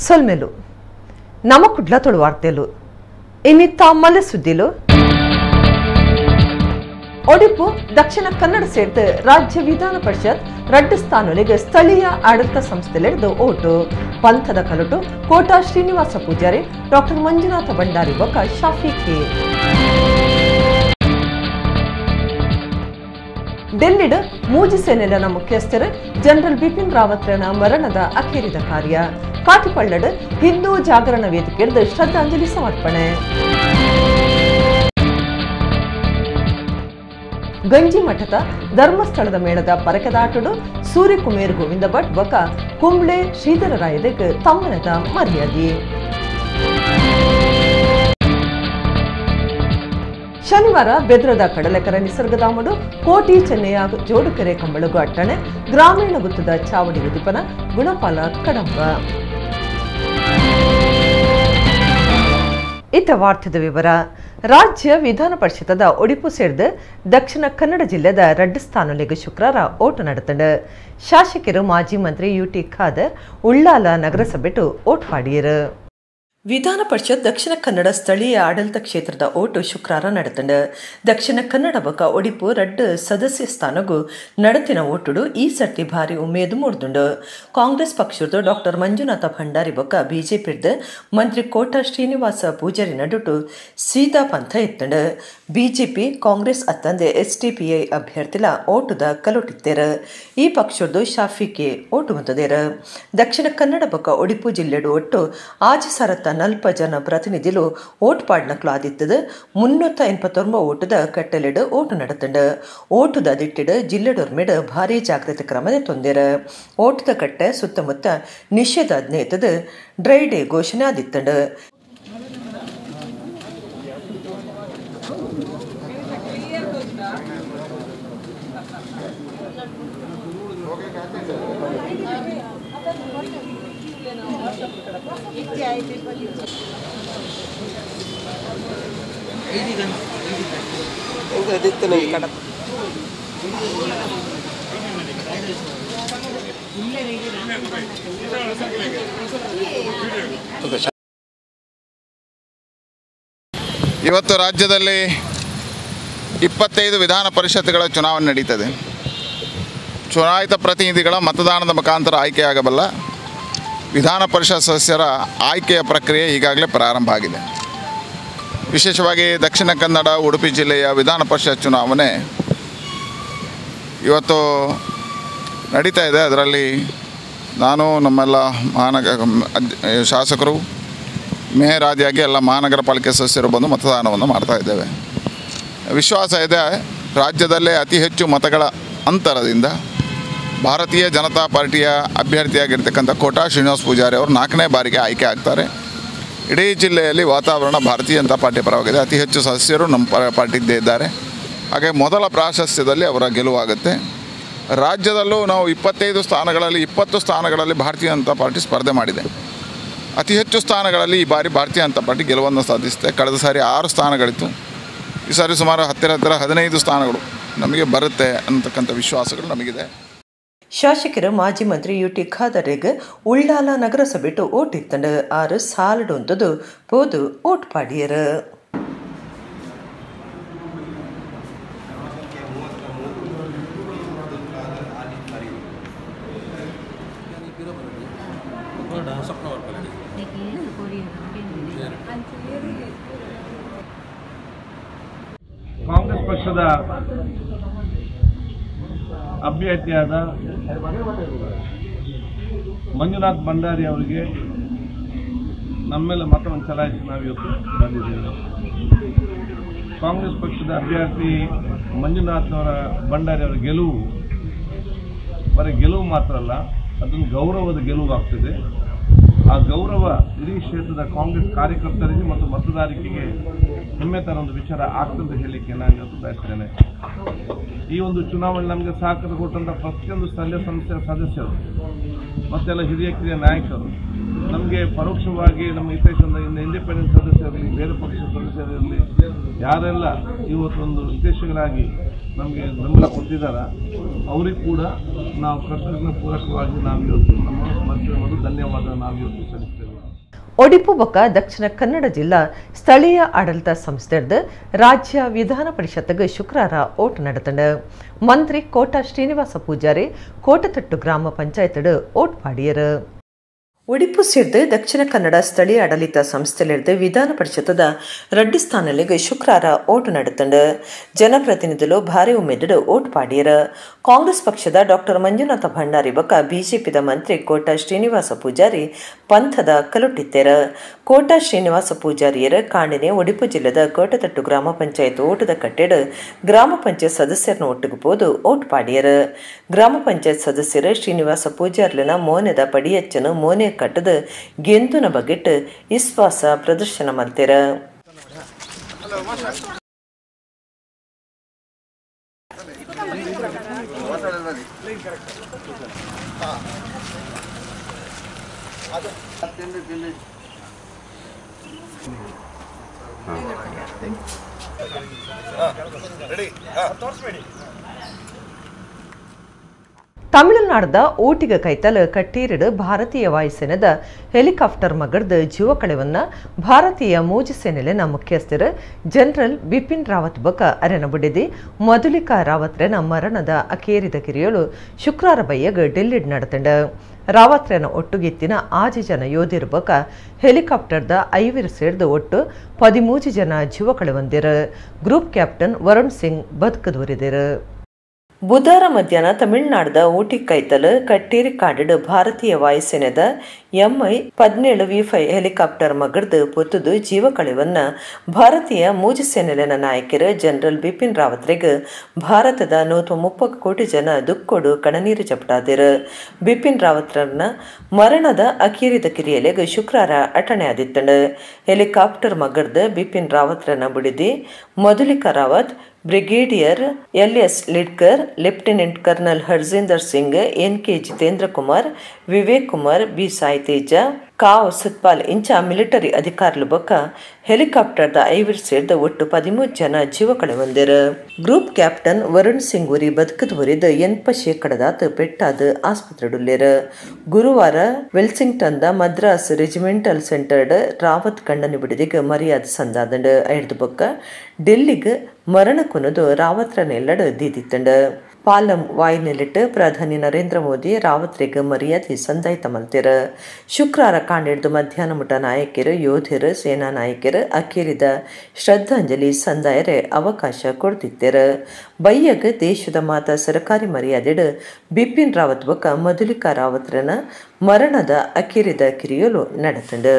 ಸೊಲ್ಮೆಲು ನಮ್ಮ ಕುಡ್ಲ ತೊಳು ವಾರ್ತೆಲು ಇನ್ನಿತ್ತ ಮಲೆ ಸುದ್ದಿಲು ಒಡಿಪು ದಕ್ಷಿಣ ಕನ್ನಡ ಸೇರಿದ ರಾಜ್ಯ ವಿಧಾನ ಪರಿಷತ್ ರಡ್ಡು ಸ್ಥಾನಗಳಿಗೆ ಸ್ಥಳೀಯ ಆಡಳಿತ ಸಂಸ್ಥೆಲೆಡ್ದು ಓಟು ಪಂಥದ ಕಲಟು ಕೋಟಾ ಶ್ರೀನಿವಾಸ ಪೂಜಾರಿ ಡಾಕ್ಟರ್ ಮಂಜುನಾಥ ಭಂಡಾರಿ ಬೊಕ್ಕ ಶಾಫಿಕೆ ಡೆಲ್ಲಿಡ್ ಮೂಜಿ ಸೇನೆಲನ ಮುಖ್ಯಸ್ಥರು ಜನರಲ್ ಬಿಪಿನ್ ರಾವತ್ರನ ಮರಣದ ಅಖೇರಿದ ಕಾರ್ಯ ಕಾಟಿಪಳ್ಳಡ್ ಹಿಂದೂ ಜಾಗರಣ ವೇದಿಕೆಯದ್ದು ಶ್ರದ್ಧಾಂಜಲಿ ಸಮರ್ಪಣೆ ಗಂಜಿ ಮಠದ ಧರ್ಮಸ್ಥಳದ ಮೇಳದ ಪರಕೆದಾಟಡು ಸೂರ್ಯಕುಮೇರ್ ಗೋವಿಂದ ಭಟ್ ಬಕ ಕುಂಬ್ಳೆ ಶ್ರೀಧರ ರಾಯದಗ್ ತಮ್ಮನದ ಮರ್ಯಾದೆ ಶನಿವಾರ ಬೆದ್ರದ ಕಡಲೆಕರ ನಿಸರ್ಗಧಾಮಡು ಕೋಟಿ ಚೆನ್ನಯ್ಯ ಜೋಡುಕೆರೆ ಕಂಬಳಗು ಅಟ್ಟಣೆ ಗ್ರಾಮೀಣ ಗುತ್ತದ ಚಾವಡಿ ಉದಿಪನ ಗುಣಪಾಲ ಕಡಂಬ ಇತ ವಾರ್ತೆದ ವಿವರ ರಾಜ್ಯ ವಿಧಾನ ಪರಿಷತ್ತದ ಒಡಿಪು ಸೇರಿದ ದಕ್ಷಿಣ ಕನ್ನಡ ಜಿಲ್ಲೆದ ರಡ್ಡು ಸ್ಥಾನಗಳಿಗೆ ಶುಕ್ರವಾರ ಓಟು ನಡೆತಂಡು ಶಾಸಕರು ಮಾಜಿ ಮಂತ್ರಿ ಯು ಟಿ ಖಾದರ್ ಉಳ್ಳಾಲ ನಗರಸಭೆಟು ಓಟ್ ಪಾಡಿಯರು ವಿಧಾನ ಪರಿಷತ್ ದಕ್ಷಿಣ ಕನ್ನಡ ಸ್ಥಳೀಯ ಆಡಳಿತ ಕ್ಷೇತ್ರದ ಓಟು ಶುಕ್ರವಾರ ನಡೆತಂಡು ದಕ್ಷಿಣ ಕನ್ನಡ ಬೊಕ ಒಡಿಪು ರಡ್ಡು ಸದಸ್ಯ ಸ್ಥಾನಗೂ ನಡತಿನ ಓಟುಡು ಈ ಸರ್ತಿ ಭಾರಿ ಉಮೇದು ಮೂಡ್ದುಂಡು ಕಾಂಗ್ರೆಸ್ ಪಕ್ಷದ ಡಾಕ್ಟರ್ ಮಂಜುನಾಥ ಭಂಡಾರಿ ಬೊಕ ಬಿಜೆಪಿಡ್ದು ಮಂತ್ರಿ ಕೋಟ ಶ್ರೀನಿವಾಸ ಪೂಜಾರಿ ನಡುಟು ಸೀದಾ ಪಂಥ ಎತ್ತಂಡು ಬಿಜೆಪಿ ಕಾಂಗ್ರೆಸ್ ಅತ್ತಂದೆ ಎಸ್ ಟಿ ಪಿ ಐ ಅಭ್ಯರ್ಥಿಲ ಓಟುದ ಕಲೋಟಿತ್ತೇರು ಈ ಪಕ್ಷದ್ದು ಶಾಫಿಕೆ ಓಟು ಮುಂತದೇರು ದಕ್ಷಿಣ ಕನ್ನಡ ಬೊಕ ಒಡಿಪು ಜಿಲ್ಲೆಡು ಒಟ್ಟು ಆಜಿ ಸರತ್ತ ನಲ್ಪ ಜನ ಪ್ರತಿನಿಧಿಲು ಓಟ್ ಪಾಡ್ನಕ್ಲು ಆದಿತ್ತದು ಮುನ್ನೂತ್ತ ಎನ್ಪತ್ತೊಂಬ ಓಟದ ಕಟ್ಟಲೆಡು ಓಟು ನಡೆತಂಡು ಓಟುದ ದಿಟ್ಟಿಡು ಜಿಲ್ಲೆಡೊರ್ಮೆಡ್ ಭಾರಿ ಜಾಗೃತಿ ಕ್ರಮದ ತೊಂದೆರ ಓಟದ ಕಟ್ಟೆ ಸುತ್ತಮುತ್ತ ನಿಷೇಧಾಜ್ಞೆ ಡ್ರೈ ಡೇ ಘೋಷಣೆ ಆದಿತ್ತಂಡು ಇವತ್ತು ರಾಜ್ಯದಲ್ಲಿ ಇಪ್ಪತ್ತೈದು ವಿಧಾನ ಪರಿಷತ್ಗಳ ಚುನಾವಣೆ ನಡೀತದೆ ಚುನಾಯಿತ ಪ್ರತಿನಿಧಿಗಳ ಮತದಾನದ ಮುಖಾಂತರ ಆಯ್ಕೆಯಾಗಬಲ್ಲ ವಿಧಾನ ಪರಿಷತ್ ಸದಸ್ಯರ ಆಯ್ಕೆಯ ಪ್ರಕ್ರಿಯೆ ಈಗಾಗಲೇ ಪ್ರಾರಂಭ ಆಗಿದೆ ವಿಶೇಷವಾಗಿ ದಕ್ಷಿಣ ಕನ್ನಡ ಉಡುಪಿ ಜಿಲ್ಲೆಯ ವಿಧಾನ ಪರಿಷತ್ ಚುನಾವಣೆ ಇವತ್ತು ನಡೀತಾ ಇದೆ ಅದರಲ್ಲಿ ನಾನು ನಮ್ಮೆಲ್ಲ ಮಹಾನಗ ಅದ್- ಶಾಸಕರು ಮೇಯರ್ ಆದಿಯಾಗಿ ಎಲ್ಲ ಮಹಾನಗರ ಪಾಲಿಕೆ ಸದಸ್ಯರು ಬಂದು ಮತದಾನವನ್ನು ಮಾಡ್ತಾ ಇದ್ದೇವೆ ವಿಶ್ವಾಸ ಇದೆ ರಾಜ್ಯದಲ್ಲೇ ಅತಿ ಹೆಚ್ಚು ಮತಗಳ ಅಂತರದಿಂದ ಭಾರತೀಯ ಜನತಾ ಪಾರ್ಟಿಯ ಅಭ್ಯರ್ಥಿಯಾಗಿರ್ತಕ್ಕಂಥ ಕೋಟಾ ಶ್ರೀನಿವಾಸ ಪೂಜಾರಿ ಅವರು ನಾಲ್ಕನೇ ಬಾರಿಗೆ ಆಯ್ಕೆ ಆಗ್ತಾರೆ ಇಡೀ ಜಿಲ್ಲೆಯಲ್ಲಿ ವಾತಾವರಣ ಭಾರತೀಯ ಜನತಾ ಪಾರ್ಟಿ ಪರವಾಗಿದೆ ಅತಿ ಹೆಚ್ಚು ಸದಸ್ಯರು ನಮ್ಮ ಪ ಪಾರ್ಟಿದ್ದೇ ಇದ್ದಾರೆ ಹಾಗೆ ಮೊದಲ ಪ್ರಾಶಸ್ತ್ಯದಲ್ಲಿ ಅವರ ಗೆಲುವಾಗುತ್ತೆ ರಾಜ್ಯದಲ್ಲೂ ನಾವು ಇಪ್ಪತ್ತೈದು ಸ್ಥಾನಗಳಲ್ಲಿ ಇಪ್ಪತ್ತು ಸ್ಥಾನಗಳಲ್ಲಿ ಭಾರತೀಯ ಜನತಾ ಪಾರ್ಟಿ ಸ್ಪರ್ಧೆ ಮಾಡಿದೆ ಅತಿ ಹೆಚ್ಚು ಸ್ಥಾನಗಳಲ್ಲಿ ಈ ಬಾರಿ ಭಾರತೀಯ ಜನತಾ ಪಾರ್ಟಿ ಗೆಲುವನ್ನು ಸಾಧಿಸಿದೆ ಕಳೆದ ಸಾರಿ ಆರು ಸ್ಥಾನಗಳಿತ್ತು ಈ ಸಾರಿ ಸುಮಾರು ಹತ್ತಿರ ಹತ್ತಿರ ಹದಿನೈದು ಸ್ಥಾನಗಳು ನಮಗೆ ಬರುತ್ತೆ ಅನ್ನತಕ್ಕಂಥ ವಿಶ್ವಾಸಗಳು ನಮಗಿದೆ ಶಾಸಕರು ಮಾಜಿ ಮಂತ್ರಿ ಯು ಟಿ ಖಾದರ್ಗೆ ಉಳ್ಳಾಲ ನಗರಸಭೆಟು ಓಟ್ ಇತ್ತಂಡು ಆರು ಸಾಲಡು ಅಂತದು ಪೋದು ಓಟ್ ಪಾಡಿಯರು ಕಾಂಗ್ರೆಸ್ ಪಕ್ಷದ ಅಭ್ಯರ್ಥಿಯಾದ ಮಂಜುನಾಥ್ ಭಂಡಾರಿ ಅವರಿಗೆ ನಮ್ಮೆಲ್ಲ ಮತವನ್ನು ಚಲಾಯಿಸಿ ನಾವು ಇವತ್ತು ಬಂದಿದ್ದೇವೆ ಕಾಂಗ್ರೆಸ್ ಪಕ್ಷದ ಅಭ್ಯರ್ಥಿ ಮಂಜುನಾಥ್ ಅವರ ಭಂಡಾರಿ ಅವರ ಗೆಲುವು ಬರೀ ಗೆಲುವು ಮಾತ್ರ ಅಲ್ಲ ಅದೊಂದು ಗೌರವದ ಗೆಲುವು ಆಗ್ತದೆ ಆ ಗೌರವ ಇಡೀ ಕ್ಷೇತ್ರದ ಕಾಂಗ್ರೆಸ್ ಕಾರ್ಯಕರ್ತರಿಗೆ ಮತ್ತು ಮತದಾರಿಕೆಗೆ ಹೆಮ್ಮೆ ತರ ಒಂದು ವಿಚಾರ ಆಗ್ತದೆ ಹೇಳಲಿಕ್ಕೆ ನಾನು ಇವತ್ತು ಬಯಸ್ತೇನೆ ಈ ಒಂದು ಚುನಾವಣೆ ನಮಗೆ ಸಹಕಾರ ಕೊಟ್ಟಂತ ಪ್ರತಿಯೊಂದು ಸ್ಥಳೀಯ ಸಂಸ್ಥೆಯ ಸದಸ್ಯರು ಮತ್ತೆಲ್ಲ ಹಿರಿಯ ಕಿರಿಯ ನಾಯಕರು ನಮಗೆ ಪರೋಕ್ಷವಾಗಿ ನಮ್ಮ ಹಿತೈಷಿಯಿಂದ ಇನ್ನು ಇಂಡಿಪೆಂಡೆಂಟ್ ಸದಸ್ಯರಿರಲಿ ಬೇರೆ ಪಕ್ಷದ ಸದಸ್ಯರಿರಲಿ ಯಾರೆಲ್ಲ ಇವತ್ತೊಂದು ಹಿತೈಷಿಗಳಾಗಿ ನಮಗೆ ಬೆಂಬಲ ಕೊಟ್ಟಿದ್ದಾರ ಅವ್ರಿಗೆ ಕೂಡ ನಾವು ಕರ್ತವ್ಯ ಪೂರಕವಾಗಿ ನಾವು ಇವತ್ತು ನಮ್ಮ ಸ್ಮರಿಸಿದ ಒಂದು ಧನ್ಯವಾದ ನಾವು ಇವತ್ತು ಸಲ್ಲಿಸ್ತೇವೆ ಒಡಿಪು ಬೊಕ್ಕ ದಕ್ಷಿಣ ಕನ್ನಡ ಜಿಲ್ಲಾ ಸ್ಥಳೀಯ ಆಡಳಿತ ಸಂಸ್ಥೆರ್ದು ರಾಜ್ಯ ವಿಧಾನ ಪರಿಷತ್ಗೆ ಶುಕ್ರವಾರ ಓಟ್ ನಡೆತಂಡು ಮಂತ್ರಿ ಕೋಟ ಶ್ರೀನಿವಾಸ ಪೂಜಾರಿ ಕೋಟತಟ್ಟು ಗ್ರಾಮ ಪಂಚಾಯತ್ ಓಟ್ ಪಾಡಿಯರು ಉಡಿಪು ಸೇರಿದ ದಕ್ಷಿಣ ಕನ್ನಡ ಸ್ಥಳೀಯ ಆಡಳಿತ ಸಂಸ್ಥೆಲಿರ್ದು ವಿಧಾನ ಪರಿಷತ್ತದ ರಡ್ಡು ಸ್ಥಾನಗಳಿಗೆ ಶುಕ್ರವಾರ ಓಟ್ ನಡೆತಂಡು ಜನಪ್ರತಿನಿಧುಲು ಭಾರಿ ಉಮೇದುಡು ಓಟ್ ಪಾಡಿಯರ ಕಾಂಗ್ರೆಸ್ ಪಕ್ಷದ ಡಾಕ್ಟರ್ ಮಂಜುನಾಥ ಭಂಡಾರಿ ಬೊಕ್ಕ ಬಿಜೆಪಿದ ಮಂತ್ರಿ ಕೋಟ ಶ್ರೀನಿವಾಸ ಪೂಜಾರಿ ಪಂಥದ ಕಲುಟ್ಟಿತ್ತೆರ ಕೋಟ ಶ್ರೀನಿವಾಸ ಪೂಜಾರಿಯರ ಕಾಂಡಿನೆ ಉಡುಪು ಜಿಲ್ಲೆದ ಕೋಟತಟ್ಟು ಗ್ರಾಮ ಪಂಚಾಯತ್ ಓಟದ ಕಟ್ಟೆಡ್ ಗ್ರಾಮ ಪಂಚಾಯತ್ ಸದಸ್ಯರನ್ನ ಒಟ್ಟಿಗೆ போது ಓಟ್ ಪಾಡಿಯರ ಗ್ರಾಮ ಪಂಚಾಯತ್ ಸದಸ್ಯರು ಶ್ರೀನಿವಾಸ ಪೂಜಾರ್ಲಿನ ಮೋನೆದ ಪಡಿಯಚ್ಚನು ಮೋನೆ ಕಟ್ಟದ ಗೆಂದುನ ಬಗೆಟ್ ವಿಶ್ವಾಸ ಪ್ರದರ್ಶನ ಮಾಡ್ತೀರ ತಮಿಳುನಾಡದ ಊಟಿಗ ಕೈತಲ್ ಕಟ್ಟೀರಿಡು ಭಾರತೀಯ ವಾಯುಸೇನೆದ ಹೆಲಿಕಾಪ್ಟರ್ ಮಗಡ್ದು ಜೀವ ಕಳೆವನ್ನ ಭಾರತೀಯ ಮೂಜು ಸೇನೆಲಿನ ಮುಖ್ಯಸ್ಥರು ಜನರಲ್ ಬಿಪಿನ್ ರಾವತ್ ಬಕ ಅರೆನ ಬುಡಿದಿ ಮಧುಲಿಕಾ ರಾವತ್ರೆನ ಮರಣದ ಅಕೇರಿದ ಕಿರಿಯಳು ಶುಕ್ರವಾರ ಬಯ್ಯಗ್ ಡೆಲ್ಲಿಡ್ ನಡೆತಂಡ ರಾವತ್ರೆನ ಒಟ್ಟುಗಿತ್ತಿನ ಆಜು ಜನ ಯೋಧಿರು ಬಕ ಹೆಲಿಕಾಪ್ಟರ್ದ ಐವರು ಸೇರ್ದು ಒಟ್ಟು ಪದಿಮೂಜು ಜನ ಜೀವ ಕಳೆವಂದಿರು ಗ್ರೂಪ್ ಕ್ಯಾಪ್ಟನ್ ವರುಣ್ ಸಿಂಗ್ ಬದುಕದೂರಿದಿರು ಬುಧವಾರ ಮಧ್ಯಾಹ್ನ ತಮಿಳುನಾಡದ ಊಟಿ ಕೈತಲ್ ಕಟ್ಟೇರಿ ಕಾಡಿಡು ಭಾರತೀಯ ವಾಯುಸೇನೆದ ಎಂಐ ಪದಿನೇಳು ವಿ ಫೈ ಹೆಲಿಕಾಪ್ಟರ್ ಮಗಡ್ದು ಪೊತ್ತುದು ಜೀವ ಕಳೆವನ್ನ ಭಾರತೀಯ ಮೂಜು ಸೇನೆಲಿನ ನಾಯಕರು ಜನರಲ್ ಬಿಪಿನ್ ರಾವತ್ರಿಗೆ ಭಾರತದ ನೂತ ಮುಪ್ಪತ್ತು ಕೋಟಿ ಜನ ದುಕ್ಕೊಡು ಕಣನೀರು ಚಪಟಾದಿರು ಬಿಪಿನ್ ರಾವತ್ರನ ಮರಣದ ಅಕೀರಿದ ಕಿರಿಯಲೆಗೆ ಶುಕ್ರವಾರ ಅಟಣೆ ಆದಿತ್ತಂಡು ಹೆಲಿಕಾಪ್ಟರ್ ಮಗಡ್ದು ಬಿಪಿನ್ ರಾವತ್ರನ ಬುಡಿದಿ Madhulika Rawat brigadier L S Lidder lieutenant colonel Harjinder Singh N K Jitendra Kumar Vivek Kumar B Sai Teja ಕಾವ್ ಸುತ್ಪಾಲ್ ಇಂಚ ಮಿಲಿಟರಿ ಅಧಿಕಾರುలు ಬೊಕ್ಕ ಹೆಲಿಕಾಪ್ಟರ್ದ ಐವರು ಸೇರ್ದ ಒಟ್ಟು ಪದಿಮೂರು ಜನ ಜೀವ ಕಳೆವಂದಿರು ಗ್ರೂಪ್ ಕ್ಯಾಪ್ಟನ್ ವರುಣ್ ಸಿಂಗ್ ಉರಿ ಬದುಕದ ಉರಿದ ಎನ್ಪ ಶೇಕಡದಾತ ಪೆಟ್ಟಾದ ಆಸ್ಪತ್ರೆಡುಲ್ಲೇರು ಗುರುವಾರ ವೆಲ್ಸಿಂಗ್ಟನ್ದ ಮದ್ರಾಸ್ ರೆಜಿಮೆಂಟಲ್ ಸೆಂಟರ್ಡ್ ರಾವತ್ ಕಣ್ಣನಿ ಬಿಡಿದಿಗೆ ಮರ್ಯಾದೆ ಸಂದಾದಂಡು ಐಡ್ದು ಬೊಕ್ಕ ಡೆಲ್ಲಿಗೆ ಮರಣ ಕುನದು ರಾವತ್ರ ನೆಲ್ಲಡ್ ದೀದಿತ್ತಂಡು ಪಾಲಂ ವಾಯಿನೆಲಿಟ್ಟು ಪ್ರಧಾನಿ ನರೇಂದ್ರ ಮೋದಿ ರಾವತ್ರಿಗೆ ಮರ್ಯಾದೆ ಸಂದಾಯ್ತ ಮಲ್ತಿರ ಶುಕ್ರವಾರ ಕಾಣಿಡ್ದು ಮಧ್ಯಾಹ್ನ ಮುಟ ನಾಯಕರು ಯೋಧರು ಸೇನಾ ನಾಯಕರು ಅಕ್ಕೇರಿದ ಶ್ರದ್ಧಾಂಜಲಿ ಸಂದಾಯರೆ ಅವಕಾಶ ಕೊಡ್ತಿತ್ತೆರ ಬಯ್ಯಗ ದೇಶದ ಮಾತ ಸರ್ಕಾರಿ ಮರ್ಯಾದೆಡ್ ಬಿಪಿನ್ ರಾವತ್ ಬೊಕ್ಕ ಮಧುಲಿಕಾ ರಾವತ್ರನ ಮರಣದ ಅಕ್ಕೇರಿದ ಕಿರಿಯಲು ನಡೆತಂಡು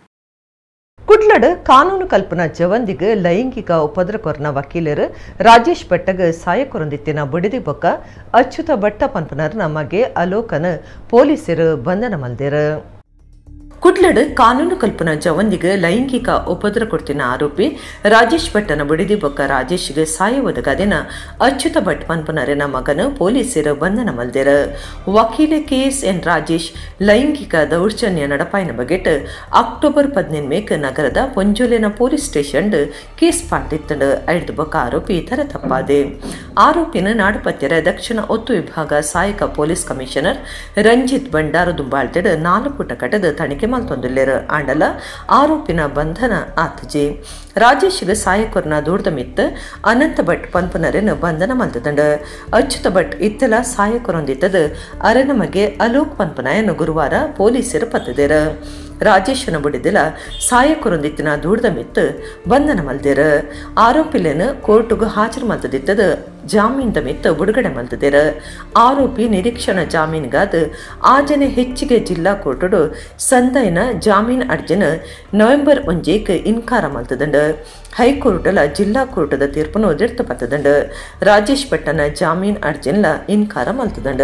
ಕುಡ್ಲಡ್ ಕಾನೂನು ಕಲ್ಪನಾ ಜವಂದಿಗ್ ಲೈಂಗಿಕ ಉಪದ್ರಕೊರ್ನ ವಕೀಲರು ರಾಜೇಶ್ ಭಟ್ಟಗ್ ಸಾಯ ಕೊರೊಂದಿತ್ತಿನ ಬುಡಿದಿ ಬೊಕ್ಕ ಅಚ್ಯುತ ಭಟ್ಟ ಪನ್ಪನರ್ನ ಮಗೆ ಅಲೋಕನ ಪೊಲೀಸರು ಬಂಧನ ಮಲ್ದೇರು ಕುಡ್ಲಡ್ ಕಾನೂನು ಕಲ್ಪನಾ ಜವಂದಿಗೆ ಲೈಂಗಿಕ ಉಪದ್ರ ಕೊಡ್ತಿನ ಆರೋಪಿ ರಾಜೇಶ್ ಭಟ್ಟನ ಬುಡಿದಿ ಬೊಕ್ಕ ರಾಜೇಶ್ಗೆ ಸಾಯ ಒದಗದಿನ ಅಚ್ಯುತ ಭಟ್ ಪನ್ಪನರಿನ ಮಗನ ಪೊಲೀಸರು ಬಂಧನ ಮಲ್ದೇರ ವಕೀಲ ಕೆ ಎಸ್ ಎನ್ ರಾಜೇಶ್ ಲೈಂಗಿಕ ದೌರ್ಜನ್ಯ ನಡಪಾಯಿನ ಬಗೆಟ್ ಅಕ್ಟೋಬರ್ ಪದಿನೇನು ಮೇಕ್ ನಗರದ ಪೊಂಜೋಲಿನ ಪೊಲೀಸ್ ಸ್ಟೇಷನ್ ಕೇಸ್ ಪಾಡ್ದಿತ್ತಂಡು ಐಡ್ದು ಬೊಕ್ಕ ಆರೋಪಿ ತರ ತಪ್ಪಾದೆ ಆರೋಪಿನ ನಾಡಪತ್ಯರ ದಕ್ಷಿಣ ಒತ್ತು ವಿಭಾಗ ಸಹಾಯಕ ಪೊಲೀಸ್ ಕಮಿಷನರ್ ರಂಜಿತ್ ಬಂಡಾರು ದುಂಬಾಳ್ತಿಡ್ ನಾಲ್ಕು ಕಟ್ಟದ ತನಿಖೆ ಮಲ್ತೊಂದುಲ್ಲೇರು ಆಂಡಲ ಆರೋಪಿನ ಬಂಧನ ಆತಜಿ ರಾಜೇಶ್ಗೆ ಸಾಯಕೊರ್ನ ದೂಡ್ದ ಮಿತ್ ಅನಂತ ಭಟ್ ಪನ್ಪನರೆನ ಬಂಧನ ಮಲ್ತದಂಡ ಅಚ್ಯುತ ಭಟ್ ಇತ್ತಲ ಸಾಯಕೊರೊಂದಿತ್ತದ ಅರೆನಮಗೆ ಅಲೋಕ್ ಪನ್ಪನಾಯನ ಗುರುವಾರ ಪೊಲೀಸರು ಪತ್ತದೇರ ರಾಜೇಶನ ಬುಡಿದಿಲ ಸಾಯಕೊರೊಂದಿತ್ತಿನ ದೂಡ್ದ ಮಿತ್ ಬಂಧನ ಮಲ್ದೇರ ಆರೋಪಿಲೇನ ಕೋರ್ಟ್ಗೆ ಹಾಜರು ಮಲ್ತದಿತ್ತದ ಜಾಮೀನ್ದ ಮಿತ್ ಬಿಡುಗಡೆ ಮಲ್ತದೇರ ಆರೋಪಿ ನಿರೀಕ್ಷಣ ಜಾಮೀನ್ಗಾದ ಆಜನೆ ಹೆಚ್ಚಿಗೆ ಜಿಲ್ಲಾ ಕೋರ್ಟಡು ಸಂದೈನ ಜಾಮೀನ್ ಅರ್ಜಿನ ನವೆಂಬರ್ ಒಂಜೇಕ್ ಇನ್ಕಾರ ಮಲ್ತದಂಡ ಹೈಕೋರ್ಟಲ ಜಿಲ್ಲಾ ಕೋರ್ಟದ ತೀರ್ಪನ್ನು ದಿರ್ತಪತ್ತದಂಡ ರಾಜೇಶ್ ಭಟ್ಟನ ಜಾಮೀನ್ ಅರ್ಜಿನ್ಲ ಇನ್ಕಾರ ಮಲ್ತದಂಡ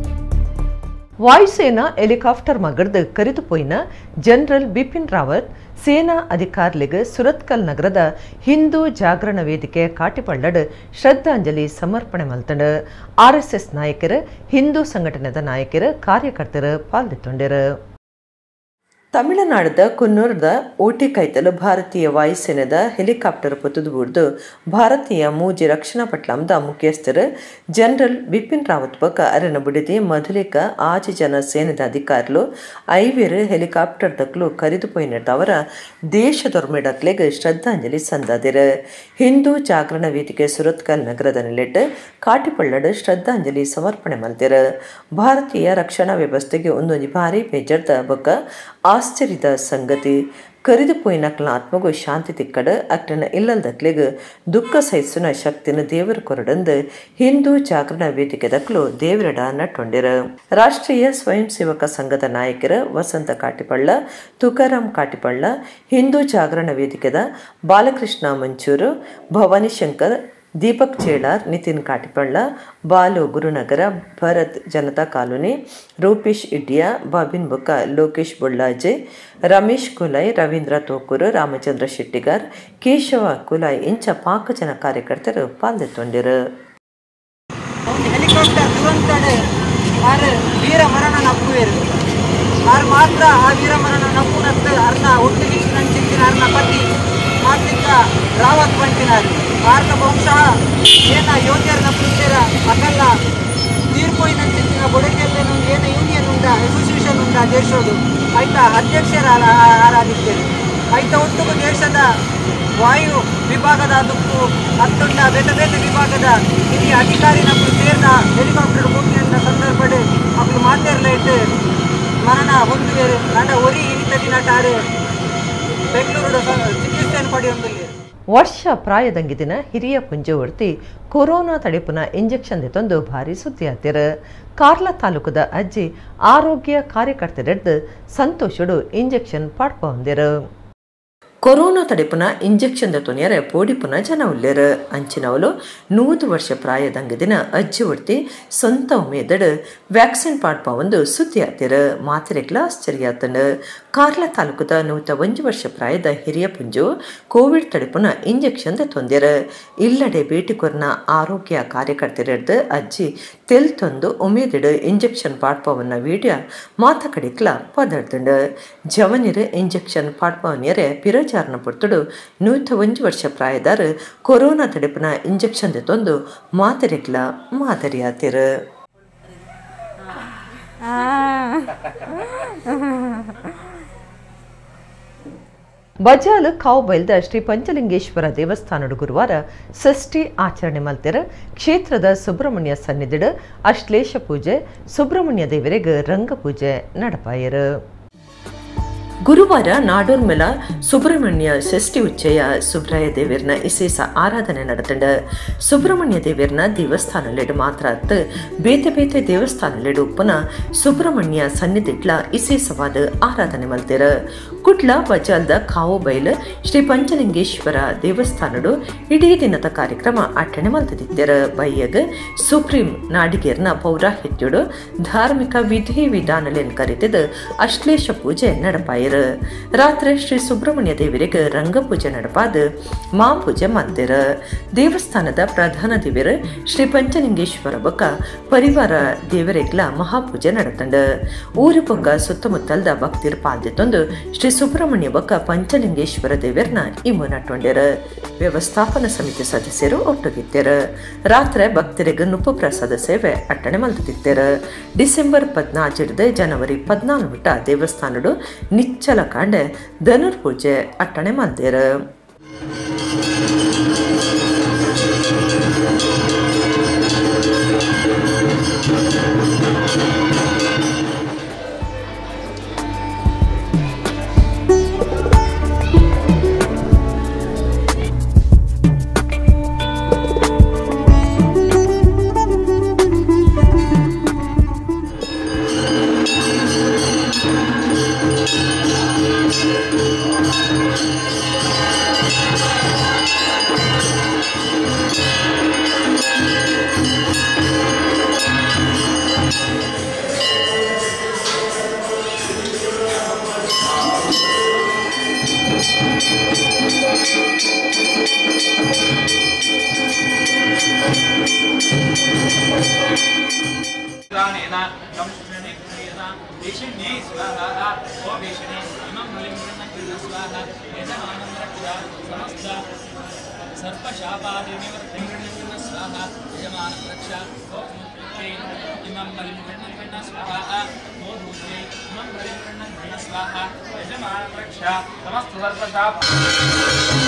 ವಾಯುಸೇನಾ ಹೆಲಿಕಾಪ್ಟರ್ ಮಗಡ್ದು ಕರೆದುಪೋಯಿನ ಜನರಲ್ ಬಿಪಿನ್ ರಾವತ್ ಸೇನಾ ಅಧಿಕಾರಿಗಳಿಗೆ ಸುರತ್ಕಲ್ ನಗರದ ಹಿಂದೂ ಜಾಗರಣ ವೇದಿಕೆ ಕಾಟಿಪಳ್ಳಡ್ ಶ್ರದ್ಧಾಂಜಲಿ ಸಮರ್ಪಣೆ ಮಲ್ತಂಡ್ ಆರ್ಎಸ್ಎಸ್ ನಾಯಕರು ಹಿಂದೂ ಸಂಘಟನೆದ ನಾಯಕರು ಕಾರ್ಯಕರ್ತರು ಪಾಲ್ಗೊಂಡಿರು ತಮಿಳುನಾಡದ ಕುನ್ನೂರದ ಊಟಿ ಕೈತಲು ಭಾರತೀಯ ವಾಯುಸೇನೆದ ಹೆಲಿಕಾಪ್ಟರ್ ಪುತ್ತದು ಬುಡ್ದು ಭಾರತೀಯ ಮೂಜಿ ರಕ್ಷಣಾ ಪಟ್ಲಾಂದ ಮುಖ್ಯಸ್ಥರು ಜನರಲ್ ಬಿಪಿನ್ ರಾವತ್ ಬಕ ಅರನ ಬುಡಿದಿ ಮೊದಲಿಕ ಆಜಿ ಜನ ಸೇನೆದ ಅಧಿಕಾరులు ಐವೇರು ಹೆಲಿಕಾಪ್ಟರ್ ದಕ್ಲು ಕರೆದುಪೋಯಿನದವರ ದೇಶದೊರ್ಮೆಡಕ್ಲೆಗ್ ಶ್ರದ್ಧಾಂಜಲಿ ಸಂದಾದಿರು ಹಿಂದೂ ಜಾಗರಣ ವೇದಿಕೆ ಸುರತ್ಕಲ್ ನಗರದ ನೆಲೆಟ್ ಕಾಟಿಪಳ್ಳಡ್ ಶ್ರದ್ಧಾಂಜಲಿ ಸಮರ್ಪಣೆ ಮಲ್ತಿರು ಭಾರತೀಯ ರಕ್ಷಣಾ ವ್ಯವಸ್ಥೆಗೆ ಒಂದೊಂದು ಭಾರಿ ಬೇಜಾರ್ದ ಬೊಕ್ಕ ಆಶ್ಚರ್ಯದ ಸಂಗತಿ ಕರಿದುಪೋಯಿನಕ್ಲ ಆತ್ಮಗೂ ಶಾಂತಿ ತಿಕ್ಕಡ ಅಕ್ಟನ ಇಲ್ಲಲ್ದಕ್ಲೆಗ್ ದುಃಖ ಸಹಿಸುನ ಶಕ್ತಿನ ದೇವರ ಕೊರಡಂದು ಹಿಂದೂ ಜಾಗರಣ ವೇದಿಕೆ ದಕ್ಲು ದೇವರಡ ನಟ್ಟೊಂಡಿರ ರಾಷ್ಟ್ರೀಯ ಸ್ವಯಂ ಸೇವಕ ಸಂಘದ ನಾಯಕರ ವಸಂತ ಕಾಟಿಪಳ್ಳ ತುಕಾರಾಮ್ ಕಾಟಿಪಳ್ಳ ಹಿಂದೂ ಜಾಗರಣ ವೇದಿಕೆದ ಬಾಲಕೃಷ್ಣ ಮಂಚೂರು ಭವಾನಿ ಶಂಕರ್ ದೀಪಕ್ ಚೇಳಾರ್ ನಿತಿನ್ ಕಾಟಿಪಳ್ಳ ಬಾಲು ಗುರುನಗರ ಭರತ್ ಜನತಾ ಕಾಲೋನಿ ರೂಪೇಶ್ ಇಡ್ಯಾ ಬಾಬಿನ್ ಬುಕ್ಕ ಲೋಕೇಶ್ ಬೊಳ್ಳಾಜೆ ರಮೇಶ್ ಕುಲೈ ರವೀಂದ್ರ ತೋಕೂರು ರಾಮಚಂದ್ರ ಶೆಟ್ಟಿಗಾರ್ ಕೇಶವ ಕುಲೈ ಇಂಚ ಪಾಕ ಜನ ಕಾರ್ಯಕರ್ತರು ಪಾಲ್ಗೊಂಡಿರು ಒಂದು ಹೆಲಿಕಾಪ್ಟರ್ ದುರಂತಡೆ ಆರು ವೀರ ಮರಣ ನಪ್ಪುವೇರು ಆರು ಮಾತ್ರ ಆ ವೀರ ಮರಣ ನಪ್ಪುನತ್ತು ಅರ್ನ ಒಟ್ಟಿಗಿಚ್ಚಿನಂಚಿನ ಅರ್ನ ಪತಿ ಮಾತಿದ್ದ ರಾವತ್ ಬಂಟಿನಾರು ಆರ್ನ ಬಹುಶಃ ಏನ ಯೋಗ್ಯರ ನಪ್ಪುತ್ತೀರ ಅಕಲ್ಲ ತೀರ್ಪೋಯಿನಂಚಿನ ಬೊಡೆಗೆಲ್ಲೇನು ಏನ ಯೂನಿಯನ್ ಉಂಡ ಅಸೋಸಿಯೇಷನ್ ಉಂಡ ದೇಶದು ಆಯ್ತಾ ಅಧ್ಯಕ್ಷರ ಆರಾಧಿದ್ದೇವೆ ಆಯ್ತಾ ಒಟ್ಟಿಗೆ ದೇಶದ ವಾಯು ವಿಭಾಗದ ದುಕ್ಕು ಹತ್ತೊಂಡ ಬೇತೆ ಬೇತೆ ವಿಭಾಗದ ಹಿರಿಯ ಅಧಿಕಾರಿ ನಮ್ಮದು ಸೇರ್ನ ಹೆಲಿಕಾಪ್ಟರ್ ಮುಗಿಯನ್ನ ಸಂದರ್ಭಡೆ ಮಕ್ಕಳು ಮಾತೇರ್ಲೈಟ್ ಮರಣ ಹೊಂದುವೇರು ನಡ ಒರಿ ಇನಿತಡಿ ನಟಾರೆ ಬೆಂಗಳೂರು ಚಿಕಿತ್ಸೆಯನ್ನು ಪಡೆಯೊಂದಿಲ್ಲ ವರ್ಷ ಪ್ರಾಯದಂಗಿದಿನ ಹಿರಿಯ ಪುಂಜವರ್ತಿ ಕೊರೋನಾ ತಡೆಪುನ ಇಂಜೆಕ್ಷನ್ ತಂದು ಭಾರಿ ಸುದ್ದಿ ಆತಿರ ಕಾರ್ಲ ತಾಲೂಕದ ಅಜ್ಜಿ ಆರೋಗ್ಯ ಕಾರ್ಯಕರ್ತರೆಡ್ದು ಸಂತೋಷಡು ಇಂಜೆಕ್ಷನ್ ಪಡ್ಪ ಹೊಂದಿರು ಕೊರೋನಾ ತಡೆಪುನ ಇಂಜೆಕ್ಷನ್ ತೊನೆಯರೆ ಪೋಡಿಪುನ ಜನ ಉಲ್ಲೇರ ಅಂಚಿನವಲು ನೂದು ವರ್ಷ ಪ್ರಾಯದಂಗ ದಿನ ಅಜ್ಜಿ ಒಡ್ತಿ ಸ್ವಂತ ಉಮೇದಡ್ ವ್ಯಾಕ್ಸಿನ್ ಪಾಡ್ಪ ಒಂದು ಸುದ್ದಿ ಆತಿರ ಮಾತಿರೆಗ್ಲ ಆಶ್ಚರ್ಯ ಆತಂಡ ಕಾರ್ಲ ತಾಲೂಕದ ನೂತ ಒಂಜು ವರ್ಷ ಪ್ರಾಯದ ಹಿರಿಯ ಪುಂಜು ಕೋವಿಡ್ ತಡೆಪುನ ಇಂಜೆಕ್ಷನ್ ತೊಂದಿರ ಇಲ್ಲಡೆ ಭೇಟಿ ಕೊರ್ನ ಆರೋಗ್ಯ ಕಾರ್ಯಕರ್ತರೆಡ್ದು ಅಜ್ಜಿ ತೆಲ್ ತಂದು ಉಮೇದಿಡ್ ಇಂಜೆಕ್ಷನ್ ಪಾಡ್ಪವನ್ನ ವಿಡಿಯೋ ಮಾತ ಕಡಿಕ್ಲ ಪದಡ್ದಂಡ ಜವನಿರ ಇಂಜೆಕ್ಷನ್ ಪಾಡ್ಪವನ್ಯರೆ ಪಿರಚಾರನ ಪುರ್ತುಡು ನೂತ ಒಂಜು ವರ್ಷ ಪ್ರಾಯದಾರ ಕೊರೋನಾ ತಡೆಪಿನ ಇಂಜೆಕ್ಷನ್ ತಂದು ಮಾತರಿಗ್ಲ ಮಾದರಿ ಆತಿರ ಬಜಾಲ್ ಕಾವು ಬೈಲ್ದ ಶ್ರೀ ಪಂಚಲಿಂಗೇಶ್ವರ ದೇವಸ್ಥಾನದ ಗುರುವಾರ ಷಷ್ಠಿ ಆಚರಣೆ ಮಲ್ತಿರ ಕ್ಷೇತ್ರದ ಸುಬ್ರಹ್ಮಣ್ಯ ಸನ್ನಿಧಿಡ್ ಅಶ್ಲೇಷ ಪೂಜೆ ಸುಬ್ರಹ್ಮಣ್ಯ ದೇವರಿಗೆ ರಂಗಪೂಜೆ ನಡಪಾಯರು ಗುರುವಾರ ನಾಡೋರ್ ಮೇಲ ಸುಬ್ರಹ್ಮಣ್ಯ ಷಷ್ಠಿ ಉಚ್ಚಯ ಸುಬ್ರಾಯ ದೇವಿರ್ನ ಇಸೇಸ ಆರಾಧನೆ ನಡೆತಂಡ ಸುಬ್ರಹ್ಮಣ್ಯ ದೇವಿರ್ನ ದೇವಸ್ಥಾನಲೆಡು ಮಾತ್ರ ಅತ್ತು ಬೇತೆ ಬೇತೆ ದೇವಸ್ಥಾನಲೆಡು ಉಪ್ಪನ ಸುಬ್ರಹ್ಮಣ್ಯ ಸನ್ನಿಧಿಟ್ಲ ಇಸೇಸವಾದ ಆರಾಧನೆ ಮಲ್ತಿರ ಕುಟ್ಲ ಬಜಾಲ್ದ ಕಾವು ಬೈಲ್ ಶ್ರೀ ಪಂಚಲಿಂಗೇಶ್ವರ ದೇವಸ್ಥಾನಡು ಇಡೀ ದಿನದ ಕಾರ್ಯಕ್ರಮ ಅಟ್ಟಣೆ ಮಲ್ತದಿದ್ದರ ಬೈಯಗ್ ಸುಪ್ರೀಂ ನಾಡಿಗೇರ್ನ ಪೌರಾಹಿತ್ಯುಡು ಧಾರ್ಮಿಕ ವಿಧಿ ವಿಧಾನಲೆನ್ ಕರೆತಿದ್ದು ಅಶ್ಲೇಷ ಪೂಜೆ ನಡಪಾಯಿರು ರಾತ್ರಿ ಶ್ರೀ ಸುಬ್ರಹ್ಮಣ್ಯ ದೇವರಿಗೆ ರಂಗಪೂಜೆ ನಡಪಾದ ಮಾಪೂಜೆ ಮಂದಿರ ದೇವಸ್ಥಾನದ ಪ್ರಧಾನ ದೇವರು ಶ್ರೀ ಪಂಚಲಿಂಗೇಶ್ವರ ಬೊಕ್ಕ ಪರಿವಾರ ದೇವರಿಗ್ಲ ಮಹಾಪೂಜೆ ನಡತಂಡ ಊರು ಬೊಕ್ಕ ಸುತ್ತಮುತ್ತಲ್ದ ಭಕ್ತಿರ್ ಪಾಲ್ದಿತ್ತೊಂದು ಶ್ರೀ ಸುಬ್ರಹ್ಮಣ್ಯ ಬೊಕ್ಕ ಪಂಚಲಿಂಗೇಶ್ವರ ದೇವರನ್ನ ಇಮ್ಮು ನಟ್ಟೊಂಡ್ಯಾರ ವ್ಯವಸ್ಥಾಪನಾ ಸಮಿತಿ ಸದಸ್ಯರು ಒಟ್ಟುಗಿದ್ದಾರ ರಾತ್ರಿ ಭಕ್ತರಿಗೆ ನುಪ್ಪು ಪ್ರಸಾದ ಸೇವೆ ಅಟ್ಟಣೆ ಮಲ್ತಿದ್ದಾರ ಡಿಸೆಂಬರ್ ಪದ್ನಾಲ್ಕು ಜನವರಿ ಪದ್ನಾಲ್ಕು ಬಿಟ್ಟ ದೇವಸ್ಥಾನಡು ನಿಚ್ಚಲ ಕಾಂಡೆ ಧನುರ್ ಪೂಜೆ ಅಟ್ಟಣೆ ಮಲ್ದೇರ प्राणेन तं शुषणे क्रियेण भीषण्ये स्वाहा ओ भीषणे इमं बलिं गृह्ण स्वाहा यजमानं रक्षा समस्त सर्पशापादिनिवर्तिं गृह्ण स्वाहा यजमानं रक्षा ओ मुद्रे इमं बलिं गृह्ण स्वाहा ओ मुद्रे इमं बलिं गृह्ण स्वाहा यजमानं रक्षा समस्त सर्पशाप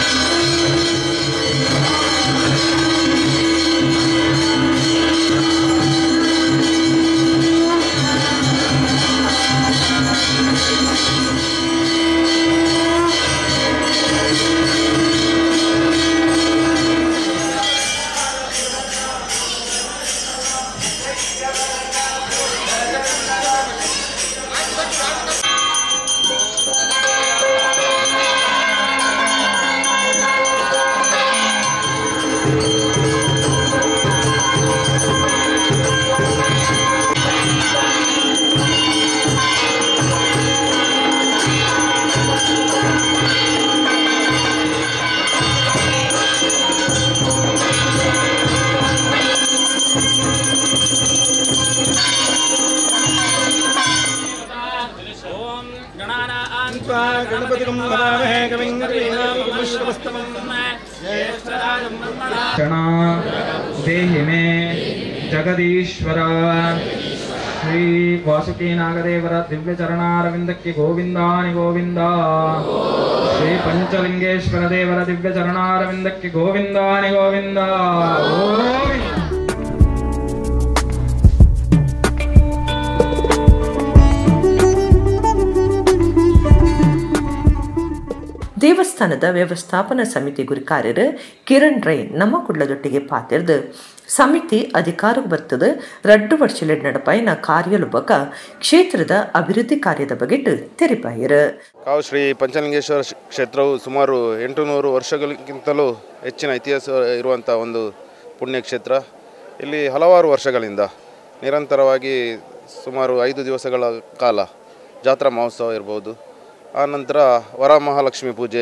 ॐ गणानां त्वा गणपतिं वदामहे कविं कवीनामुपश्रवस्तमं ज्येष्ठराजं ब्रह्मणा क्षणा देहि मे जगदीश्वर ಶ್ರೀ ವಾಸುಕಿ ನಾಗದೇವರ ದಿವ್ಯ ಚರಣಾರವಿಂದಕ್ಕೆ ಗೋವಿಂದಾನಿ ಗೋವಿಂದ ಶ್ರೀ ಪಂಚಲಿಂಗೇಶ್ವರ ದೇವರ ದಿವ್ಯ ಚರಣಾರವಿಂದಕ್ಕೆ ಗೋವಿಂದಾನಿ ಗೋವಿಂದ ಗೋವಿಂದ ದೇವಸ್ಥಾನದ ವ್ಯವಸ್ಥಾಪನಾ ಸಮಿತಿ ಗುರಿಕಾರ್ಯರು ಕಿರಣ್ ರೈ ನಮ್ಮ ಕುಡ್ಲದೊಟ್ಟಿಗೆ ಪಾತಿರ್ದು ಸಮಿತಿ ಅಧಿಕಾರಕ್ಕೆ ಬರ್ತದ ರಡ್ಡು ವರ್ಷಲ ನಡಪಾಯಿನ ಕಾರ್ಯಲುಬಕ ಕ್ಷೇತ್ರದ ಅಭಿವೃದ್ಧಿ ಕಾರ್ಯದ ಬಗೆಟ್ ತೆರಿಪಾಯಿರು ಕಾವು ಶ್ರೀ ಪಂಚಲಿಂಗೇಶ್ವರ ಶ್- ಕ್ಷೇತ್ರವು ಸುಮಾರು ಎಂಟುನೂರು ವರ್ಷಗಳಿಗಿಂತಲೂ ಹೆಚ್ಚಿನ ಇತಿಹಾಸ ಇರುವಂಥ ಒಂದು ಪುಣ್ಯಕ್ಷೇತ್ರ ಇಲ್ಲಿ ಹಲವಾರು ವರ್ಷಗಳಿಂದ ನಿರಂತರವಾಗಿ ಸುಮಾರು ಐದು ದಿವಸಗಳ ಕಾಲ ಜಾತ್ರಾ ಮಹೋತ್ಸವ ಇರ್ಬೋದು ಆನಂತರ ವರಮಹಾಲಕ್ಷ್ಮಿ ಪೂಜೆ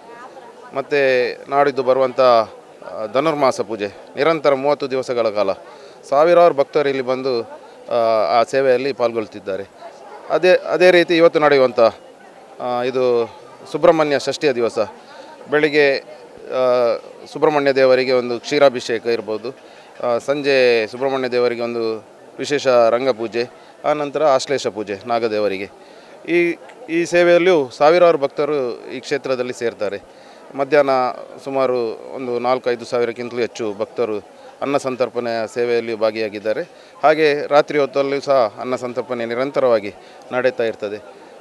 ಮತ್ತು ನಾಡಿದ್ದು ಬರುವಂಥ ಆ, ಧನುರ್ಮಾಸ ಪೂಜೆ ನಿರಂತರ ಮೂವತ್ತು ದಿವಸಗಳ ಕಾಲ ಸಾವಿರಾರು ಭಕ್ತರು ಇಲ್ಲಿ ಬಂದು ಆ, ಆ ಸೇವೆಯಲ್ಲಿ ಪಾಲ್ಗೊಳ್ತಿದ್ದಾರೆ ಅದೇ ಅದೇ ರೀತಿ ಇವತ್ತು ನಡೆಯುವಂಥ ಆ, ಇದು ಸುಬ್ರಹ್ಮಣ್ಯ ಷಷ್ಠಿಯ ದಿವಸ ಬೆಳಿಗ್ಗೆ ಆ, ಸುಬ್ರಹ್ಮಣ್ಯ ದೇವರಿಗೆ ಒಂದು ಕ್ಷೀರಾಭಿಷೇಕ ಇರ್ಬೋದು ಆ, ಸಂಜೆ ಸುಬ್ರಹ್ಮಣ್ಯ ದೇವರಿಗೆ ಒಂದು ವಿಶೇಷ ರಂಗಪೂಜೆ ಆನಂತರ ಆಶ್ಲೇಷ ಪೂಜೆ ನಾಗದೇವರಿಗೆ ಈ ಈ ಸೇವೆಯಲ್ಲಿಯೂ ಸಾವಿರಾರು ಭಕ್ತರು ಈ ಕ್ಷೇತ್ರದಲ್ಲಿ ಸೇರ್ತಾರೆ ಮಧ್ಯಾಹ್ನ ಸುಮಾರು ಒಂದು ನಾಲ್ಕೈದು ಸಾವಿರಕ್ಕಿಂತಲೂ ಹೆಚ್ಚು ಭಕ್ತರು ಅನ್ನ ಸಂತರ್ಪಣೆಯ ಸೇವೆಯಲ್ಲಿ ಭಾಗಿಯಾಗಿದ್ದಾರೆ ಹಾಗೆ ರಾತ್ರಿ ಹೊತ್ತಲ್ಲೂ ಸಹ ಅನ್ನ ಸಂತರ್ಪಣೆ ನಿರಂತರವಾಗಿ ನಡೀತಾ ಇರ್ತದೆ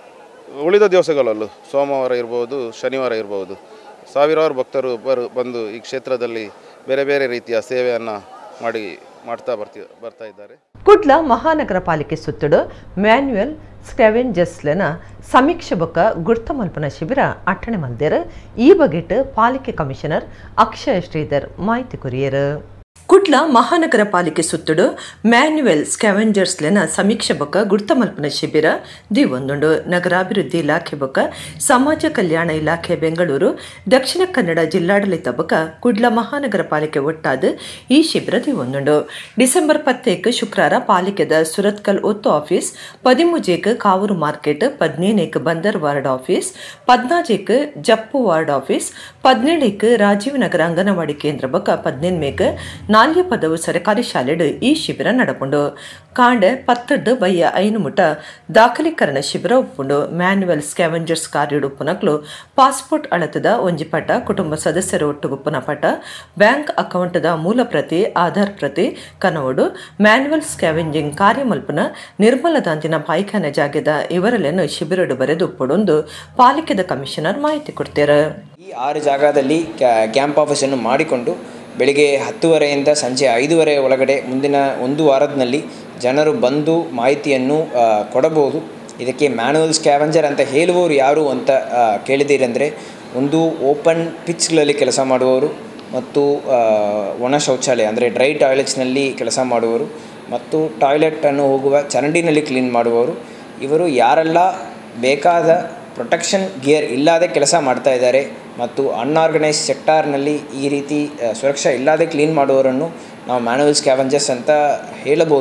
ಉಳಿದ ದಿವಸಗಳಲ್ಲೂ ಸೋಮವಾರ ಇರ್ಬೋದು ಶನಿವಾರ ಇರ್ಬೋದು ಸಾವಿರಾರು ಭಕ್ತರು ಬರು ಬಂದು ಈ ಕ್ಷೇತ್ರದಲ್ಲಿ ಬೇರೆ ಬೇರೆ ರೀತಿಯ ಸೇವೆಯನ್ನು ಮಾಡಿ ಮಾಡ್ತಾ ಬರ್ತಿ ಬರ್ತಾ ಇದ್ದಾರೆ ಕುಡ್ಲ ಮಹಾನಗರ ಪಾಲಿಕೆ ಸುತ್ತುಡು ಮ್ಯಾನ್ಯುಯಲ್ ಸ್ಕ್ಯಾವೆಂಜರ್ಸ್ಲೆನ ಸಮೀಕ್ಷೆ ಬೊಕ್ಕ ಗುರ್ತ ಮಲ್ಪನ ಶಿಬಿರ ಅಟ್ಟಣೆ ಮಂದಿರ ಈ ಬಗೆಟ್ ಪಾಲಿಕೆ ಕಮಿಷನರ್ ಅಕ್ಷಯ ಶ್ರೀಧರ್ ಮಾಹಿತಿ ಕುರಿಯರು ಕುಡ್ಲ ಮಹಾನಗರ ಪಾಲಿಕೆ ಸುತ್ತುಡು ಮ್ಯಾನ್ಯುಯಲ್ ಸ್ಕ್ಯಾವೆಂಜರ್ಸ್ಲೆನ ಸಮೀಕ್ಷೆ ಬೊಕ್ಕ ಗುರ್ತ ಮಲ್ಪನ ಶಿಬಿರ ದಿವೊಂದುಂಡು ನಗರಾಭಿವೃದ್ಧಿ ಇಲಾಖೆ ಬೊಕ್ಕ ಸಮಾಜ ಕಲ್ಯಾಣ ಇಲಾಖೆ ಬೆಂಗಳೂರು ದಕ್ಷಿಣ ಕನ್ನಡ ಜಿಲ್ಲಾಡಳಿತ ಬೊಕ್ಕ ಕುಡ್ಲ ಮಹಾನಗರ ಪಾಲಿಕೆ ಒಟ್ಟಾದ ಈ ಶಿಬಿರ ದಿವೊಂದುಂಡು ಡಿಸೆಂಬರ್ ಪತ್ತೇಕ್ ಶುಕ್ರವಾರ ಪಾಲಿಕೆದ ಸುರತ್ಕಲ್ ಒತ್ತು ಆಫೀಸ್ ಪದಿಮೂಜೇಕ್ ಕಾವೂರು ಮಾರ್ಕೆಟ್ ಪದ್ನೇನೇಕ್ ಬಂದರ್ ವಾರ್ಡ್ ಆಫೀಸ್ ಪದ್ನಾಜೇಕ್ ಜಪ್ಪು ವಾರ್ಡ್ ಆಫೀಸ್ ಪದ್ನೇಳೇಕ್ ರಾಜೀವ್ ನಗರ ಅಂಗನವಾಡಿ ಕೇಂದ್ರ ಬೊಕ್ಕ ಪದ್ನೆನ್ಮೇಕ್ ನಾಲ್ಯ ಪದವು ಸರಕಾರಿ ಶಾಲೆಡ್ ಈ ಶಿಬಿರ ನಡಪುಂಡು ಕಾಂಡೆ ಪತ್ತಡ್ಡು ಬಯ್ಯ ಐನು ಮುಟ ದಾಖಲೀಕರಣ ಶಿಬಿರ ಉಪ್ಪುಂಡು ಮ್ಯಾನ್ಯುವಲ್ ಸ್ಕ್ಯಾವೆಂಜರ್ಸ್ ಕಾರ್ಯಡ್ ಉಪ್ಪುನಕ್ಲು ಪಾಸ್ಪೋರ್ಟ್ ಅಳತದ ಒಂಜಿಪಟ ಕುಟುಂಬ ಸದಸ್ಯರ ಒಟ್ಟು ಉಪ್ಪುನ ಪಟ ಬ್ಯಾಂಕ್ ಅಕೌಂಟದ ಮೂಲ ಪ್ರತಿ ಆಧಾರ್ ಪ್ರತಿ ಕನವಡು ಮ್ಯಾನ್ಯುವಲ್ ಸ್ಕ್ಯಾವೆಂಜಿಂಗ್ ಕಾರ್ಯ ಮಲ್ಪನ ನಿರ್ಮಲದಾಂತಿನ ಪಾಯ್ಖಾನೆ ಜಾಗದ ಇವರಲ್ಲೇನು ಶಿಬಿರಡು ಬರೆದು ಉಪ್ಪುಡೊಂದು ಪಾಲಿಕೆದ ಕಮಿಷನರ್ ಮಾಹಿತಿ ಕೊಡ್ತಾರೆ ಈ ಆರು ಜಾಗದಲ್ಲಿ ಕ್ಯಾ- ಕ್ಯಾಂಪ್ ಆಫೀಸನ್ನು ಮಾಡಿಕೊಂಡು ಬೆಳಿಗ್ಗೆ ಹತ್ತುವರೆಯಿಂದ ಸಂಜೆ ಐದೂವರೆ ಒಳಗಡೆ ಮುಂದಿನ ಒಂದು ವಾರದಲ್ಲಿ ಜನರು ಬಂದು ಮಾಹಿತಿಯನ್ನು ಆ, ಕೊಡಬಹುದು ಇದಕ್ಕೆ ಮ್ಯಾನುವಲ್ ಸ್ಕ್ಯಾವೆಂಜರ್ ಅಂತ ಹೇಳುವವರು ಯಾರು ಅಂತ ಆ, ಕೇಳಿದ್ದೀರೆಂದರೆ ಒಂದು ಓಪನ್ ಪಿಚ್ಗಳಲ್ಲಿ ಕೆಲಸ ಮಾಡುವವರು ಮತ್ತು ಆ, ಒಣ ಶೌಚಾಲಯ ಅಂದರೆ ಡ್ರೈ ಟಾಯ್ಲೆಟ್ಸ್ನಲ್ಲಿ ಕೆಲಸ ಮಾಡುವವರು ಮತ್ತು ಟಾಯ್ಲೆಟನ್ನು ಹೋಗುವ ಚರಂಡಿನಲ್ಲಿ ಕ್ಲೀನ್ ಮಾಡುವವರು ಇವರು ಯಾರೆಲ್ಲ ಬೇಕಾದ ಪ್ರೊಟೆಕ್ಷನ್ ಗಿಯರ್ ಇಲ್ಲದೆ ಕೆಲಸ ಮಾಡ್ತಾ ಇದ್ದಾರೆ ಮತ್ತು ಅನ್ಆರ್ಗನೈಸ್ ಸೆಕ್ಟಾರ್ನಲ್ಲಿ ಈ ರೀತಿ ಆ, ಸುರಕ್ಷಾ ಇಲ್ಲದೆ ಕ್ಲೀನ್ ಮಾಡುವವರನ್ನು ನಾವು ಮ್ಯಾನುವಲ್ ಸ್ಕ್ಯಾವೆಂಜರ್ಸ್ ಅಂತ ಹೇಳಬಹುದು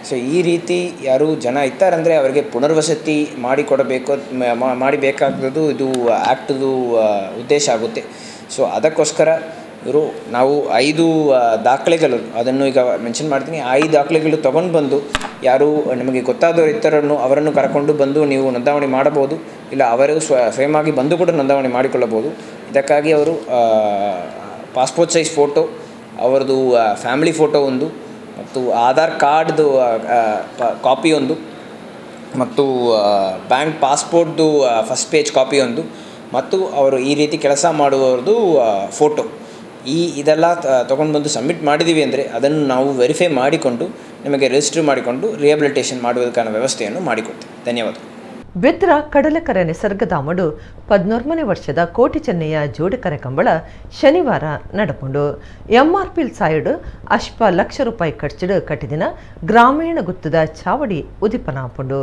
ಸೊ ಈ ರೀತಿ ಯಾರು ಜನ ಇದ್ದಾರಂದರೆ ಅವರಿಗೆ ಪುನರ್ವಸತಿ ಮಾಡಿಕೊಡಬೇಕು ಮ- ಮಾ- ಮಾಡಿಬೇಕಾದದ್ದು ಇದು ಆ್ಯಕ್ಟ್ದು ಉದ್ದೇಶ ಆಗುತ್ತೆ ಸೊ ಅದಕ್ಕೋಸ್ಕರ ಇವರು ನಾವು ಐದು ಆ, ದಾಖಲೆಗಳು ಅದನ್ನು ಈಗ ಮೆನ್ಷನ್ ಮಾಡ್ತೀನಿ ಆ ಐದು ದಾಖಲೆಗಳು ತೊಗೊಂಡು ಬಂದು ಯಾರು ನಿಮಗೆ ಗೊತ್ತಾದವರು ಇತರನ್ನು ಅವರನ್ನು ಕರ್ಕೊಂಡು ಬಂದು ನೀವು ನೋಂದಾವಣಿ ಮಾಡಬಹುದು ಇಲ್ಲ ಅವರು ಸ್ವ ಸ್ವಯಂವಾಗಿ ಬಂದು ಕೂಡ ನೋಂದಾವಣಿ ಮಾಡಿಕೊಳ್ಳಬಹುದು ಇದಕ್ಕಾಗಿ ಅವರು ಪಾಸ್ಪೋರ್ಟ್ ಸೈಜ್ ಫೋಟೋ ಅವರದು ಫ್ಯಾಮಿಲಿ ಫೋಟೋ ಒಂದು ಮತ್ತು ಆಧಾರ್ ಕಾರ್ಡ್ದು ಕಾಪಿ ಒಂದು ಮತ್ತು ಬ್ಯಾಂಕ್ ಪಾಸ್ಪೋರ್ಟ್ದು ಫಸ್ಟ್ ಪೇಜ್ ಕಾಪಿ ಒಂದು ಮತ್ತು ಅವರು ಈ ರೀತಿ ಕೆಲಸ ಮಾಡುವವ್ರದ್ದು ಫೋಟೋ ಈ ಇದೆಲ್ಲ ತೊಗೊಂಡು ಬಂದು ಸಬ್ಮಿಟ್ ಮಾಡಿದ್ದೀವಿ ಅಂದರೆ ಅದನ್ನು ನಾವು ವೆರಿಫೈ ಮಾಡಿಕೊಂಡು ನಿಮಗೆ ರಿಜಿಸ್ಟರ್ ಮಾಡಿಕೊಂಡು ರಿಹಬಿಲಿಟೇಷನ್ ಮಾಡುವುದಕ್ಕಾன ವ್ಯವಸ್ಥೆಯನ್ನು ಮಾಡಿಕೊಡ್ತೀವಿ ಧನ್ಯವಾದ ಬಿದ್ರ ಕಡಲಕರೆ ನಿಸರ್ಗಧಾಮಡು ಪದ್ನೊರ್ಮನೆ ವರ್ಷದ ಕೋಟಿ ಚೆನ್ನಯ್ಯ ಜೋಡಿಕರೆ ಕಂಬಳ ಶನಿವಾರ ನಡಪುಂಡು ಎಂಆರ್ಪಿಲ್ ಸಾಯಡು ಅಶ್ಪ ಲಕ್ಷ ರೂಪಾಯಿ ಖರ್ಚಿಡು ಕಟ್ಟಿದಿನ ಗ್ರಾಮೀಣ ಗುತ್ತದ ಚಾವಡಿ ಉದಿಪನಾಪುಂಡು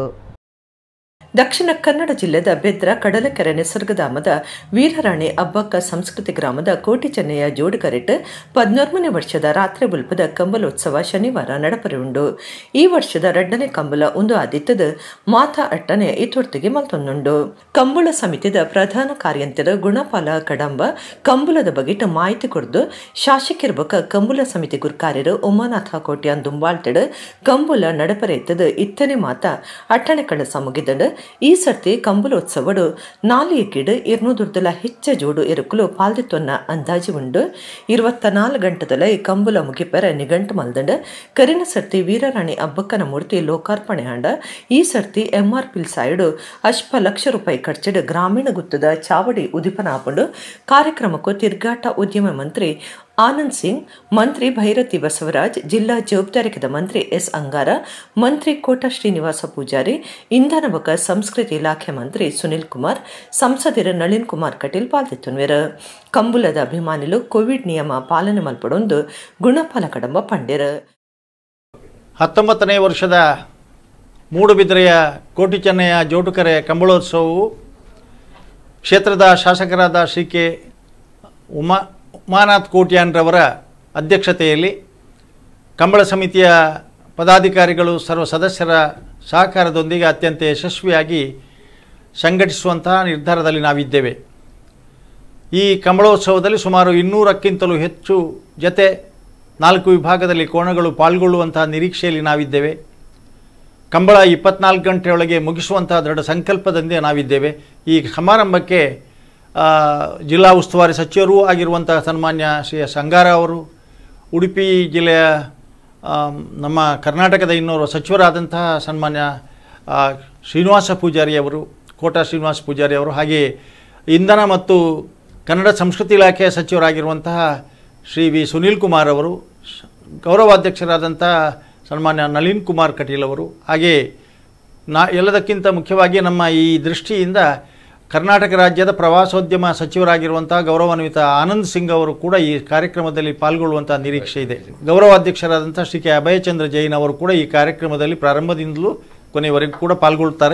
ದಕ್ಷಿಣ ಕನ್ನಡ ಜಿಲ್ಲೆದ ಬೆದ್ರ ಕಡಲಕೆರೆ ನಿಸರ್ಗಧಾಮದ ವೀರರಾಣಿ ಅಬ್ಬಕ್ಕ ಸಂಸ್ಕೃತಿ ಗ್ರಾಮದ ಕೋಟಿ ಚೆನ್ನಯ್ಯ ಜೋಡುಗರೆಟ್ ಪದ್ನೊರ್ಮನೆ ವರ್ಷದ ರಾತ್ರಿ ಬುಲ್ಪದ ಕಂಬಲೋತ್ಸವ ಶನಿವಾರ ನಡಪರುಂಡು ಈ ವರ್ಷದ ಎರಡನೇ ಕಂಬಲ ಒಂದು ಆದಿತ್ಯದ ಮಾತಾ ಅಟ್ಟನೆ ಇತೊರ್ತಿಗೆ ಮಲ್ತೊಂದುಂಡು ಕಂಬಳ ಸಮಿತಿದ ಪ್ರಧಾನ ಕಾರ್ಯಂತರ ಗುಣಪಾಲ ಕಡಂಬ ಕಂಬಳದ ಬಗೆಟ್ ಮಾಹಿತಿ ಕೊಡ್ದು ಶಾಸಕಿರ್ಬಕ ಕಂಬಳ ಸಮಿತಿ ಗುರ್ಕಾರ್ಯರು ಉಮಾನಾಥ ಕೋಟ್ಯಾನ್ ದುಂಬಾಳ್ತಡ್ ಕಂಬುಲ ನಡಪರೆತ್ತದ ಇತ್ತನೆ ಮಾತ ಅಟ್ಟಣೆ ಕಳಸ ಮುಗಿದಡ್ ಈ ಸರ್ತಿ ಕಂಬುಲೋತ್ಸವಡು ನಾಲಿಯಕಿಡ್ ಇರ್ನೂದುರ್ದಲ ಹೆಚ್ಚ ಜೋಡು ಎರಕುಲು ಪಾಲ್ದಿತ್ತೊನ್ನ ಅಂದಾಜು ಉಂಡು ಇರುವತ್ತ ನಾಲ್ಕು ಗಂಟದಲ ಈ ಕಂಬುಲ ಮುಗಿಪೆರ ನಿಗಂಟು ಮಲ್ದಂಡ ಕರಿನ ಸರ್ತಿ ವೀರರಾಣಿ ಅಬ್ಬಕ್ಕನ ಮೂರ್ತಿ ಲೋಕಾರ್ಪಣೆ ಆಂಡ ಈ ಸರ್ತಿ ಎಂಆರ್ ಪಿಲ್ ಸಾಯುಡು ಅಶ್ಪ ಲಕ್ಷ ರೂಪಾಯಿ ಖರ್ಚಿಡು ಗ್ರಾಮೀಣ ಗುತ್ತದ ಚಾವಡಿ ಉದಿಪನಾಪುಂಡು ಕಾರ್ಯಕ್ರಮಕ್ಕೂ ತಿರ್ಗಾಟ ಉದ್ಯಮ ಮಂತ್ರಿ ಆನಂದ್ ಸಿಂಗ್ ಮಂತ್ರಿ ಭೈರತಿ ಬಸವರಾಜ್ ಜಿಲ್ಲಾ ಜವಾಬ್ದಾರಿಕದ ಮಂತ್ರಿ ಎಸ್ ಅಂಗಾರ ಮಂತ್ರಿ ಕೋಟ ಶ್ರೀನಿವಾಸ ಪೂಜಾರಿ ಇಂಧನ ಬಕ ಸಂಸ್ಕೃತಿ ಇಲಾಖೆ ಮಂತ್ರಿ ಸುನಿಲ್ ಕುಮಾರ್ ಸಂಸದರ ನಳಿನ್ ಕುಮಾರ್ ಕಟೀಲ್ ಪಾಲ್ದಿತ್ತುನ್ವೆರ ಕಂಬುಲದ ಅಭಿಮಾನಿಲು ಕೋವಿಡ್ ನಿಯಮ ಪಾಲನೆ ಮಲ್ಪಡೊಂದು ಗುಣಫಲ ಕಡಂಬ ಪಂಡ್ಯರ ಹತ್ತೊಂಬತ್ತನೇ ವರ್ಷದ ಮೂಡುಬಿದಿರೆಯ ಕೋಟಿ ಚೆನ್ನಯ್ಯ ಜೋಟುಕರೆ ಕಂಬಳೋತ್ಸವವು ಕ್ಷೇತ್ರದ ಶಾಸಕರಾದ ಶ್ರೀ ಕೆ ಉಮಾ ಉಮಾನಾಥ್ ಕೋಟ್ಯಾನ್ರವರ ಅಧ್ಯಕ್ಷತೆಯಲ್ಲಿ ಕಂಬಳ ಸಮಿತಿಯ ಪದಾಧಿಕಾರಿಗಳು ಸರ್ವ ಸದಸ್ಯರ ಸಹಕಾರದೊಂದಿಗೆ ಅತ್ಯಂತ ಯಶಸ್ವಿಯಾಗಿ ಸಂಘಟಿಸುವಂತಹ ನಿರ್ಧಾರದಲ್ಲಿ ನಾವಿದ್ದೇವೆ ಈ ಕಂಬಳೋತ್ಸವದಲ್ಲಿ ಸುಮಾರು ಇನ್ನೂರಕ್ಕಿಂತಲೂ ಹೆಚ್ಚು ಜತೆ ನಾಲ್ಕು ವಿಭಾಗದಲ್ಲಿ ಕೋಣಗಳು ಪಾಲ್ಗೊಳ್ಳುವಂತಹ ನಿರೀಕ್ಷೆಯಲ್ಲಿ ನಾವಿದ್ದೇವೆ ಕಂಬಳ ಇಪ್ಪತ್ನಾಲ್ಕು ಗಂಟೆಯೊಳಗೆ ಮುಗಿಸುವಂತಹ ದೃಢ ಸಂಕಲ್ಪದಂತೆ ನಾವಿದ್ದೇವೆ ಈ ಸಮಾರಂಭಕ್ಕೆ ಆ, ಜಿಲ್ಲಾ ಉಸ್ತುವಾರಿ ಸಚಿವರೂ ಆಗಿರುವಂತಹ ಸನ್ಮಾನ್ಯ ಶ್ರೀ ಎಸ್ ಅಂಗಾರ ಅವರು ಉಡುಪಿ ಜಿಲ್ಲೆಯ ಆ, ನಮ್ಮ ಕರ್ನಾಟಕದ ಇನ್ನೋರ್ವ ಸಚಿವರಾದಂತಹ ಸನ್ಮಾನ್ಯ ಆ, ಶ್ರೀನಿವಾಸ ಪೂಜಾರಿ ಅವರು ಕೋಟ ಶ್ರೀನಿವಾಸ ಪೂಜಾರಿ ಅವರು ಹಾಗೆಯೇ ಇಂಧನ ಮತ್ತು ಕನ್ನಡ ಸಂಸ್ಕೃತಿ ಇಲಾಖೆಯ ಸಚಿವರಾಗಿರುವಂತಹ ಶ್ರೀ ವಿ ಸುನೀಲ್ ಕುಮಾರ್ ಅವರು ಶ- ಗೌರವಾಧ್ಯಕ್ಷರಾದಂತಹ ಸನ್ಮಾನ್ಯ ನಳಿನ್ ಕುಮಾರ್ ಕಟೀಲ್ ಅವರು ಹಾಗೆಯೇ ನಾ ಎಲ್ಲದಕ್ಕಿಂತ ಮುಖ್ಯವಾಗಿ ನಮ್ಮ ಈ ದೃಷ್ಟಿಯಿಂದ ಕರ್ನಾಟಕ ರಾಜ್ಯದ ಪ್ರವಾಸೋದ್ಯಮ ಸಚಿವರಾಗಿರುವಂತಹ ಗೌರವಾನ್ವಿತ ಆನಂದ್ ಸಿಂಗ್ ಅವರು ಕೂಡ ಈ ಕಾರ್ಯಕ್ರಮದಲ್ಲಿ ಪಾಲ್ಗೊಳ್ಳುವಂತಹ ನಿರೀಕ್ಷೆ ಇದೆ ಗೌರವಾಧ್ಯಕ್ಷರಾದಂತಹ ಶ್ರೀ ಕೆ ಅಭಯಚಂದ್ರ ಜೈನ್ ಅವರು ಕೂಡ ಈ ಕಾರ್ಯಕ್ರಮದಲ್ಲಿ ಪ್ರಾರಂಭದಿಂದಲೂ ಕೊನೆಯವರೆಗೂ ಕೂಡ ಪಾಲ್ಗೊಳ್ತಾರೆ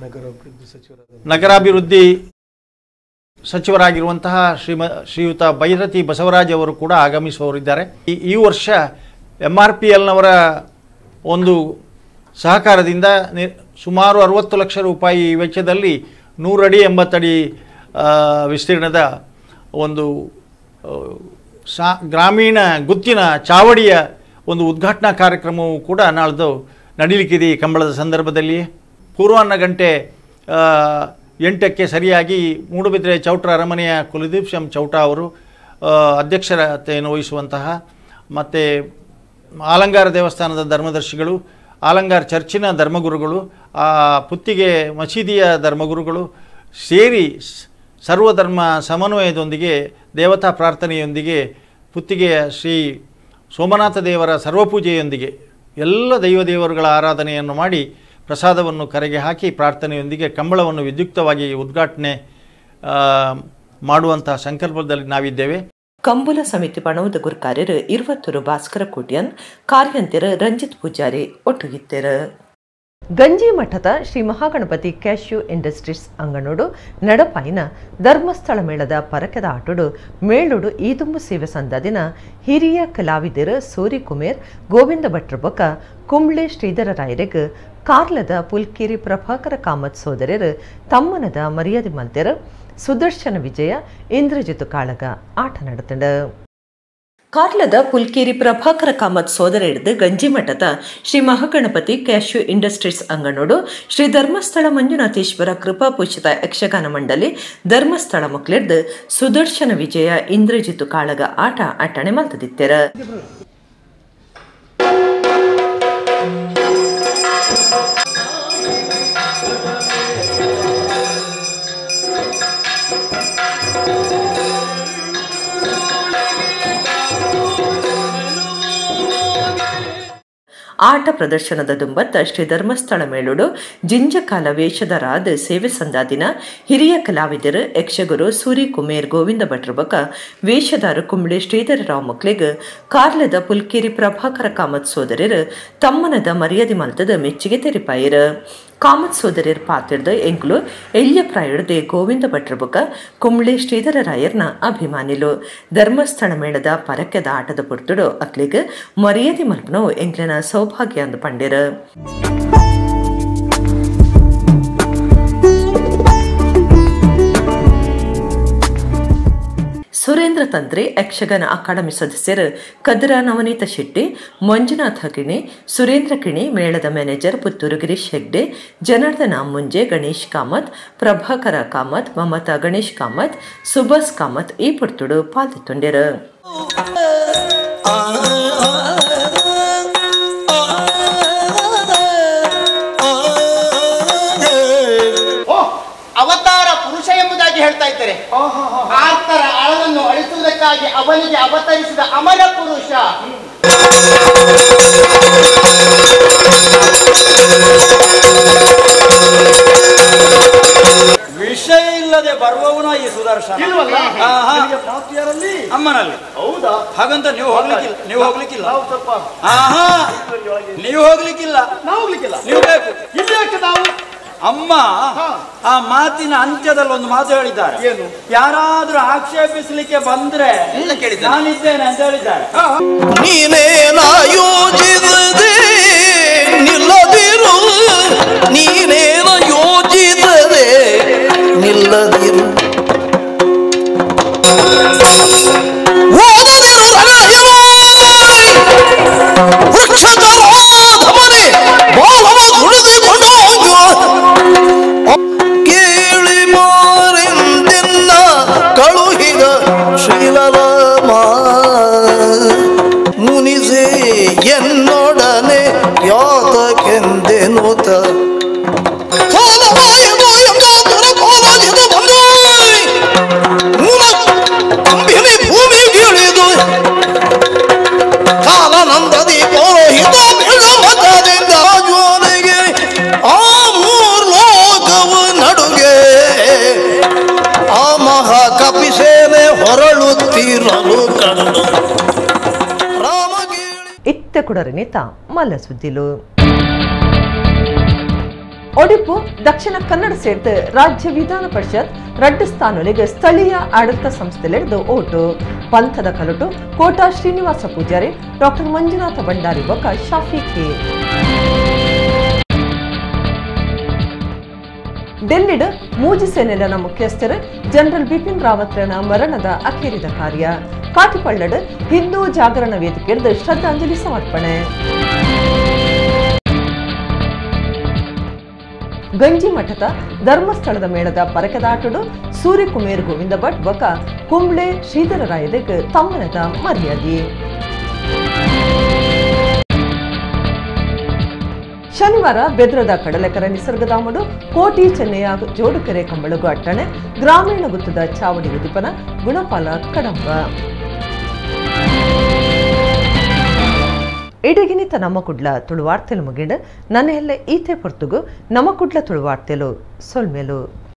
ನಗರಾಭಿವೃದ್ಧಿ ಸಚಿವರಾಗಿರುವಂತಹ ಶ್ರೀಮ ಶ್ರೀಯುತ ಭೈರತಿ ಬಸವರಾಜ್ ಅವರು ಕೂಡ ಆಗಮಿಸುವವರಿದ್ದಾರೆ ಈ ಈ ವರ್ಷ ಎಮ್ ಆರ್ ಪಿ ಎಲ್ನವರ ಒಂದು ಸಹಕಾರದಿಂದ ನಿ ಸುಮಾರು ಅರುವತ್ತು ಲಕ್ಷ ರೂಪಾಯಿ ವೆಚ್ಚದಲ್ಲಿ ನೂರಡಿ ಎಂಬತ್ತಡಿ ಆ, ವಿಸ್ತೀರ್ಣದ ಒಂದು ಆ, ಸಾ ಗ್ರಾಮೀಣ ಗುತ್ತಿನ ಚಾವಡಿಯ ಒಂದು ಉದ್ಘಾಟನಾ ಕಾರ್ಯಕ್ರಮವು ಕೂಡ ನಾಳ್ದು ನಡೀಲಿಕ್ಕಿದೆ ಈ ಕಂಬಳದ ಸಂದರ್ಭದಲ್ಲಿ ಪೂರ್ವಾಹ್ನ ಗಂಟೆ ಆ, ಎಂಟಕ್ಕೆ ಸರಿಯಾಗಿ ಮೂಡುಬಿದ್ರೆ ಚೌಟ್ರ ಅರಮನೆಯ ಕುಲದೀಪ್ ಶಂ ಚೌಟ ಅವರು ಆ, ಅಧ್ಯಕ್ಷತೆಯನ್ನು ವಹಿಸುವಂತಹ ಮತ್ತು ಆಲಂಗಾರ ದೇವಸ್ಥಾನದ ಧರ್ಮದರ್ಶಿಗಳು ಆಲಂಗಾರ್ ಚರ್ಚಿನ ಧರ್ಮಗುರುಗಳು ಆ ಪುತ್ತಿಗೆ ಮಸೀದಿಯ ಧರ್ಮಗುರುಗಳು ಸೇರಿ ಸ್- ಸರ್ವಧರ್ಮ ಸಮನ್ವಯದೊಂದಿಗೆ ದೇವತಾ ಪ್ರಾರ್ಥನೆಯೊಂದಿಗೆ ಪುತ್ತಿಗೆಯ ಶ್ರೀ ಸೋಮನಾಥ ದೇವರ ಸರ್ವಪೂಜೆಯೊಂದಿಗೆ ಎಲ್ಲ ದೈವ ದೇವರುಗಳ ಆರಾಧನೆಯನ್ನು ಮಾಡಿ ಪ್ರಸಾದವನ್ನು ಕರೆಗೆ ಹಾಕಿ ಪ್ರಾರ್ಥನೆಯೊಂದಿಗೆ ಕಂಬಳವನ್ನು ವಿದ್ಯುಕ್ತವಾಗಿ ಉದ್ಘಾಟನೆ ಆ, ಮಾಡುವಂತಹ ಸಂಕಲ್ಪದಲ್ಲಿ ನಾವಿದ್ದೇವೆ ಕಂಬುಲ ಸಮಿತಿ ಪಣವದ ಗುರ್ಕಾರ್ಯರು ಇರುವತ್ತರು ಭಾಸ್ಕರ ಕೋಟ್ಯನ್ ಕಾರ್ಯಂತಿರ ರಂಜಿತ್ ಪೂಜಾರಿ ಒಟ್ಟುಗಿತ್ತೆರ ಗಂಜಿ ಮಠದ ಶ್ರೀ ಮಹಾಗಣಪತಿ ಕ್ಯಾಶ್ಯೂ ಇಂಡಸ್ಟ್ರೀಸ್ ಅಂಗನೋಡು ನಡಪಾಯಿನ ಧರ್ಮಸ್ಥಳ ಮೇಳದ ಪರಕದ ಆಟೋಡು ಮೇಳುಡು ಈದುಂಬು ಸೇವೆ ಸಂದದಿನ ಹಿರಿಯ ಕಲಾವಿದರು ಸೂರಿ ಕುಮೇರ್ ಗೋವಿಂದ ಭಟ್ರ ಬೊಕ್ಕ ಕುಂಬ್ಳೆ ಶ್ರೀಧರ ರಾಯರಿಗೆ ಕಾರ್ಲದ ಪುಲ್ಕೇರಿ ಪ್ರಭಾಕರ ಕಾಮತ್ ಸೋದರರು ತಮ್ಮನದ ಮರ್ಯಾದೆ ಮಲ್ತೆರು ಸುದರ್ಶನ ವಿಜಯ ಇಂದ್ರಜಿತು ಕಾಳಗ ಆಟ ನಡೆತಂಡ ಕಾರ್ಲದ ಪುಲ್ಕೇರಿ ಪ್ರಭಾಕರ ಕಾಮತ್ ಸೋದರ ಹಿಡಿದು ಗಂಜಿಮಠದ ಶ್ರೀ ಮಹಾಗಣಪತಿ ಕ್ಯಾಶ್ಯೂ ಇಂಡಸ್ಟ್ರೀಸ್ ಅಂಗನೋಡು ಶ್ರೀ ಧರ್ಮಸ್ಥಳ ಮಂಜುನಾಥೇಶ್ವರ ಕೃಪಾ ಪೂಜಿತ ಯಕ್ಷಗಾನ ಮಂಡಳಿ ಧರ್ಮಸ್ಥಳ ಮುಕ್ಲಿಡ್ದು ಸುದರ್ಶನ ವಿಜಯ ಇಂದ್ರಜಿತು ಕಾಳಗ ಆಟ ಅಟ್ಟಣೆ ಮಲ್ತದಿತ್ತೆರ ಆಟ ಪ್ರದರ್ಶನದ ದುಂಬತ್ತ ಶ್ರೀ ಧರ್ಮಸ್ಥಳ ಮೇಳುಡು ಜಿಂಜಕಾಲ ವೇಷಧರಾದ ಸೇವೆ ಸಂದಾದಿನ ಹಿರಿಯ ಕಲಾವಿದರು ಯಕ್ಷಗುರು ಸೂರಿ ಕುಮೇರ್ ಗೋವಿಂದ ಭಟ್ರ ಬಕ ವೇಷಧಾರ ಕುಂಬಳೆ ಶ್ರೀಧರ ರಾವ್ ಮಕ್ಳಿಗ್ ಕಾರ್ಲದ ಪುಲ್ಕೇರಿ ಪ್ರಭಾಕರ ಕಾಮತ್ ಸೋದರರು ತಮ್ಮನದ ಮರ್ಯಾದೆ ಮಲ್ತದ ಮೆಚ್ಚುಗೆ ತೆರಿಪಾಯಿರ ಕಾಮತ್ ಸೋದರಿಯರ್ ಪಾತಿರ್ದ ಎಂಕ್ಲು ಎಳ್ಯ ಪ್ರಾಯಡ್ದೆ ಗೋವಿಂದ ಭಟ್ರ ಬುಕ ಕುಂಬ್ಳೆ ಶ್ರೀಧರ ರಾಯರ್ನ ಅಭಿಮಾನಿಲು ಧರ್ಮಸ್ಥಳ ಮೇಳದ ಪರಕ್ಯದ ಆಟದ ಪುರ್ತುಡು ಅಕ್ಲಿಗ್ ಮರ್ಯಾದೆ ಮಲ್ಪನೋ ಎಂಕ್ಲಿನ ಸೌಭಾಗ್ಯ ಅಂದು ಪಂಡಿರ ಸುರೇಂದ್ರ ತಂತ್ರಿ ಯಕ್ಷಗಾನ ಅಕಾಡೆಮಿ ಸದಸ್ಯರು ಕದ್ರಾ ನವನೀತ ಶೆಟ್ಟಿ ಮಂಜುನಾಥ ಕಿಣಿ ಸುರೇಂದ್ರ ಕಿಣಿ ಮೇಳದ ಮ್ಯಾನೇಜರ್ ಪುತ್ತೂರು ಗಿರೀಶ್ ಹೆಗ್ಡೆ ಜನಾರ್ದನ ಮುಂಜೆ ಗಣೇಶ್ ಕಾಮತ್ ಪ್ರಭಾಕರ ಕಾಮತ್ ಮಮತಾ ಗಣೇಶ್ ಕಾಮತ್ ಸುಭಾಸ್ ಕಾಮತ್ ಈ ಪುರ್ತುಡು ಪಾಲ್ತೊಂಡಿರು ಅವತಾರ ಪುರುಷ ಎಂಬುದಾಗಿ ಹೇಳ್ತಾ ಇದ್ದಾರೆ ಆರ್ತರ ಅಳವನ್ನು ಅಳಿಸುವುದಕ್ಕಾಗಿ ಅವನಿಗೆ ಅವತರಿಸಿದ ಅಮರ ಪುರುಷ ವಿಷಯ ಇಲ್ಲದೆ ಬರುವವನ ಈ ಸುದರ್ಶನ ಇಲ್ವಲ್ಲ? ಆಹಾ. ನಿಮಗೆ ಪ್ರಾಪ್ತಿಯರಲ್ಲಿ ಅಮ್ಮನಲ್ಲಿ ಹೌದಾ ಹಾಗಂತ ನೀವು ಹೋಗ್ಲಿಕ್ಕಿಲ್ಲ ನೀವು ಹೋಗ್ಲಿಕ್ಕಿಲ್ಲ ನಾವು ಸ್ವಲ್ಪ ಆಹಾ ನೀವು ಹೋಗ್ಲಿಕ್ಕಿಲ್ಲ ನಾವು ಹೋಗ್ಲಿಕ್ಕಿಲ್ಲ ನೀವು ಬೇಕು ಇಲ್ಲಿ ಯಾಕೆ ನಾವು ಅಮ್ಮ ಆ ಮಾತಿನ ಅಂತ್ಯದಲ್ಲಿ ಒಂದು ಮಾತು ಹೇಳಿದ್ದಾರೆ ಏನು? ಯಾರಾದ್ರೂ ಆಕ್ಷೇಪಿಸಲಿಕ್ಕೆ ಬಂದ್ರೆ ನಾನಿದ್ದೇನೆ ಅಂತ ಹೇಳಿದ್ದಾರೆ ನೀನೇನ ಯೋಚಿಸದೆ ನಿಲ್ಲದಿರು ನೀನೇನ ಯೋಚಿಸದೆ ನಿಲ್ಲದಿರು ಓದದಿರು ರಣಯವಾಯ್ ವೃಕ್ಷಧರಾಧಮನೆ ಬಾಲವ ತುಳಿದುಕೊಂಡು ಕೇಳಿ ಮಾರೆಂದೆನ್ನ ಕಳುಹಿದ ಶ್ರೀಲರಾಮ ಮುನಿಸೆ ಎನ್ನೊಡನೆ ಯಾತಕೆಂದೆನುತ ಸಾಲವಾಯದು ಎಂದಾದರ ಪಾಲಾಜಿದ ಬಂದಾಯ್ ಮೂಲ ಕಂಬಿನಿ ಭೂಮಿಗಿಳಿದು ಕಾಲನಂದದಿ ಪೌರೋಹಿತ ಬೆಳ ಮತದಿಂದ ಜೋನಿಗೆ ಆ ಮೂರ್ ಲೋಕವು ನಡುಗೆ ಆ ಮಹಾ ಕಪಿಸೇನೆ ಹೊರಳುತ್ತಿರಲು ಕಂಡು ಇತ್ತೆ ಕುಡರನಿತ ಮಲ್ಲ ಸುದ್ದಿಲು ಒಡಿಪು ದಕ್ಷಿಣ ಕನ್ನಡ ಸೇರಿದ ರಾಜ್ಯ ವಿಧಾನ ಪರಿಷತ್ ರಡ್ಡು ಸ್ಥಾನಗಳಿಗೆ ಸ್ಥಳೀಯ ಆಡಳಿತ ಸಂಸ್ಥೆಲೆಡ್ದು ಓಟು ಪಂಥದ ಕಲಟು ಕೋಟಾ ಶ್ರೀನಿವಾಸ ಪೂಜಾರಿ ಡಾಕ್ಟರ್ ಮಂಜುನಾಥ ಭಂಡಾರಿ ಬೊಕ್ಕ ಶಾಫಿಕೆ ಡೆಲ್ಲಿಡ್ ಮೂಜಿ ಸೇನೆಲನ ಮುಖ್ಯಸ್ಥರು ಜನರಲ್ ಬಿಪಿನ್ ರಾವತ್ರನ ಮರಣದ ಅಖೇರಿದ ಕಾರ್ಯ ಕಾಟಿಪಳ್ಳಡ್ ಹಿಂದೂ ಜಾಗರಣ ವೇದಿಕೆಯದ್ದು ಶ್ರದ್ಧಾಂಜಲಿ ಸಮರ್ಪಣೆ ಗಂಜಿ ಮಠದ ಧರ್ಮಸ್ಥಳದ ಮೇಳದ ಪರಕದಾಟುಡು ಸೂರ್ಯಕುಮೇರ್ ಗೋವಿಂದ ಭಟ್ ಬಕ ಕುಂಬ್ಳೆ ಶ್ರೀಧರ ರಾಯದಕ್ಕೆ ತಮ್ಮನದ ಮರ್ಯಾದೆ ಶನಿವಾರ ಬೆದ್ರದ ಕಡಲೆಕರ ನಿಸರ್ಗಧಾಮಡು ಕೋಟಿ ಚೆನ್ನಯ್ಯ ಜೋಡುಕೆರೆ ಕಂಬಳಗು ಅಟ್ಟಣೆ ಗ್ರಾಮೀಣ ಗುತ್ತದ ಚಾವಡಿ ಉದಿಪನ ಗುಣಪಾಲ ಕಡಂಬ ಇಡಗಿನಿತ ನಮ್ಮ ಕುಡ್ಲ ತುಳುವಾರ್ತೆಲು ಮುಗಿಂಡು ನನ್ನ ಎಲ್ಲ ಈತೆ ಪೊರ್ತುಗು ನಮ್ಮ ಕುಡ್ಲ ತುಳುವಾರ್ತೆಲು ಸೊಲ್ಮೆಲು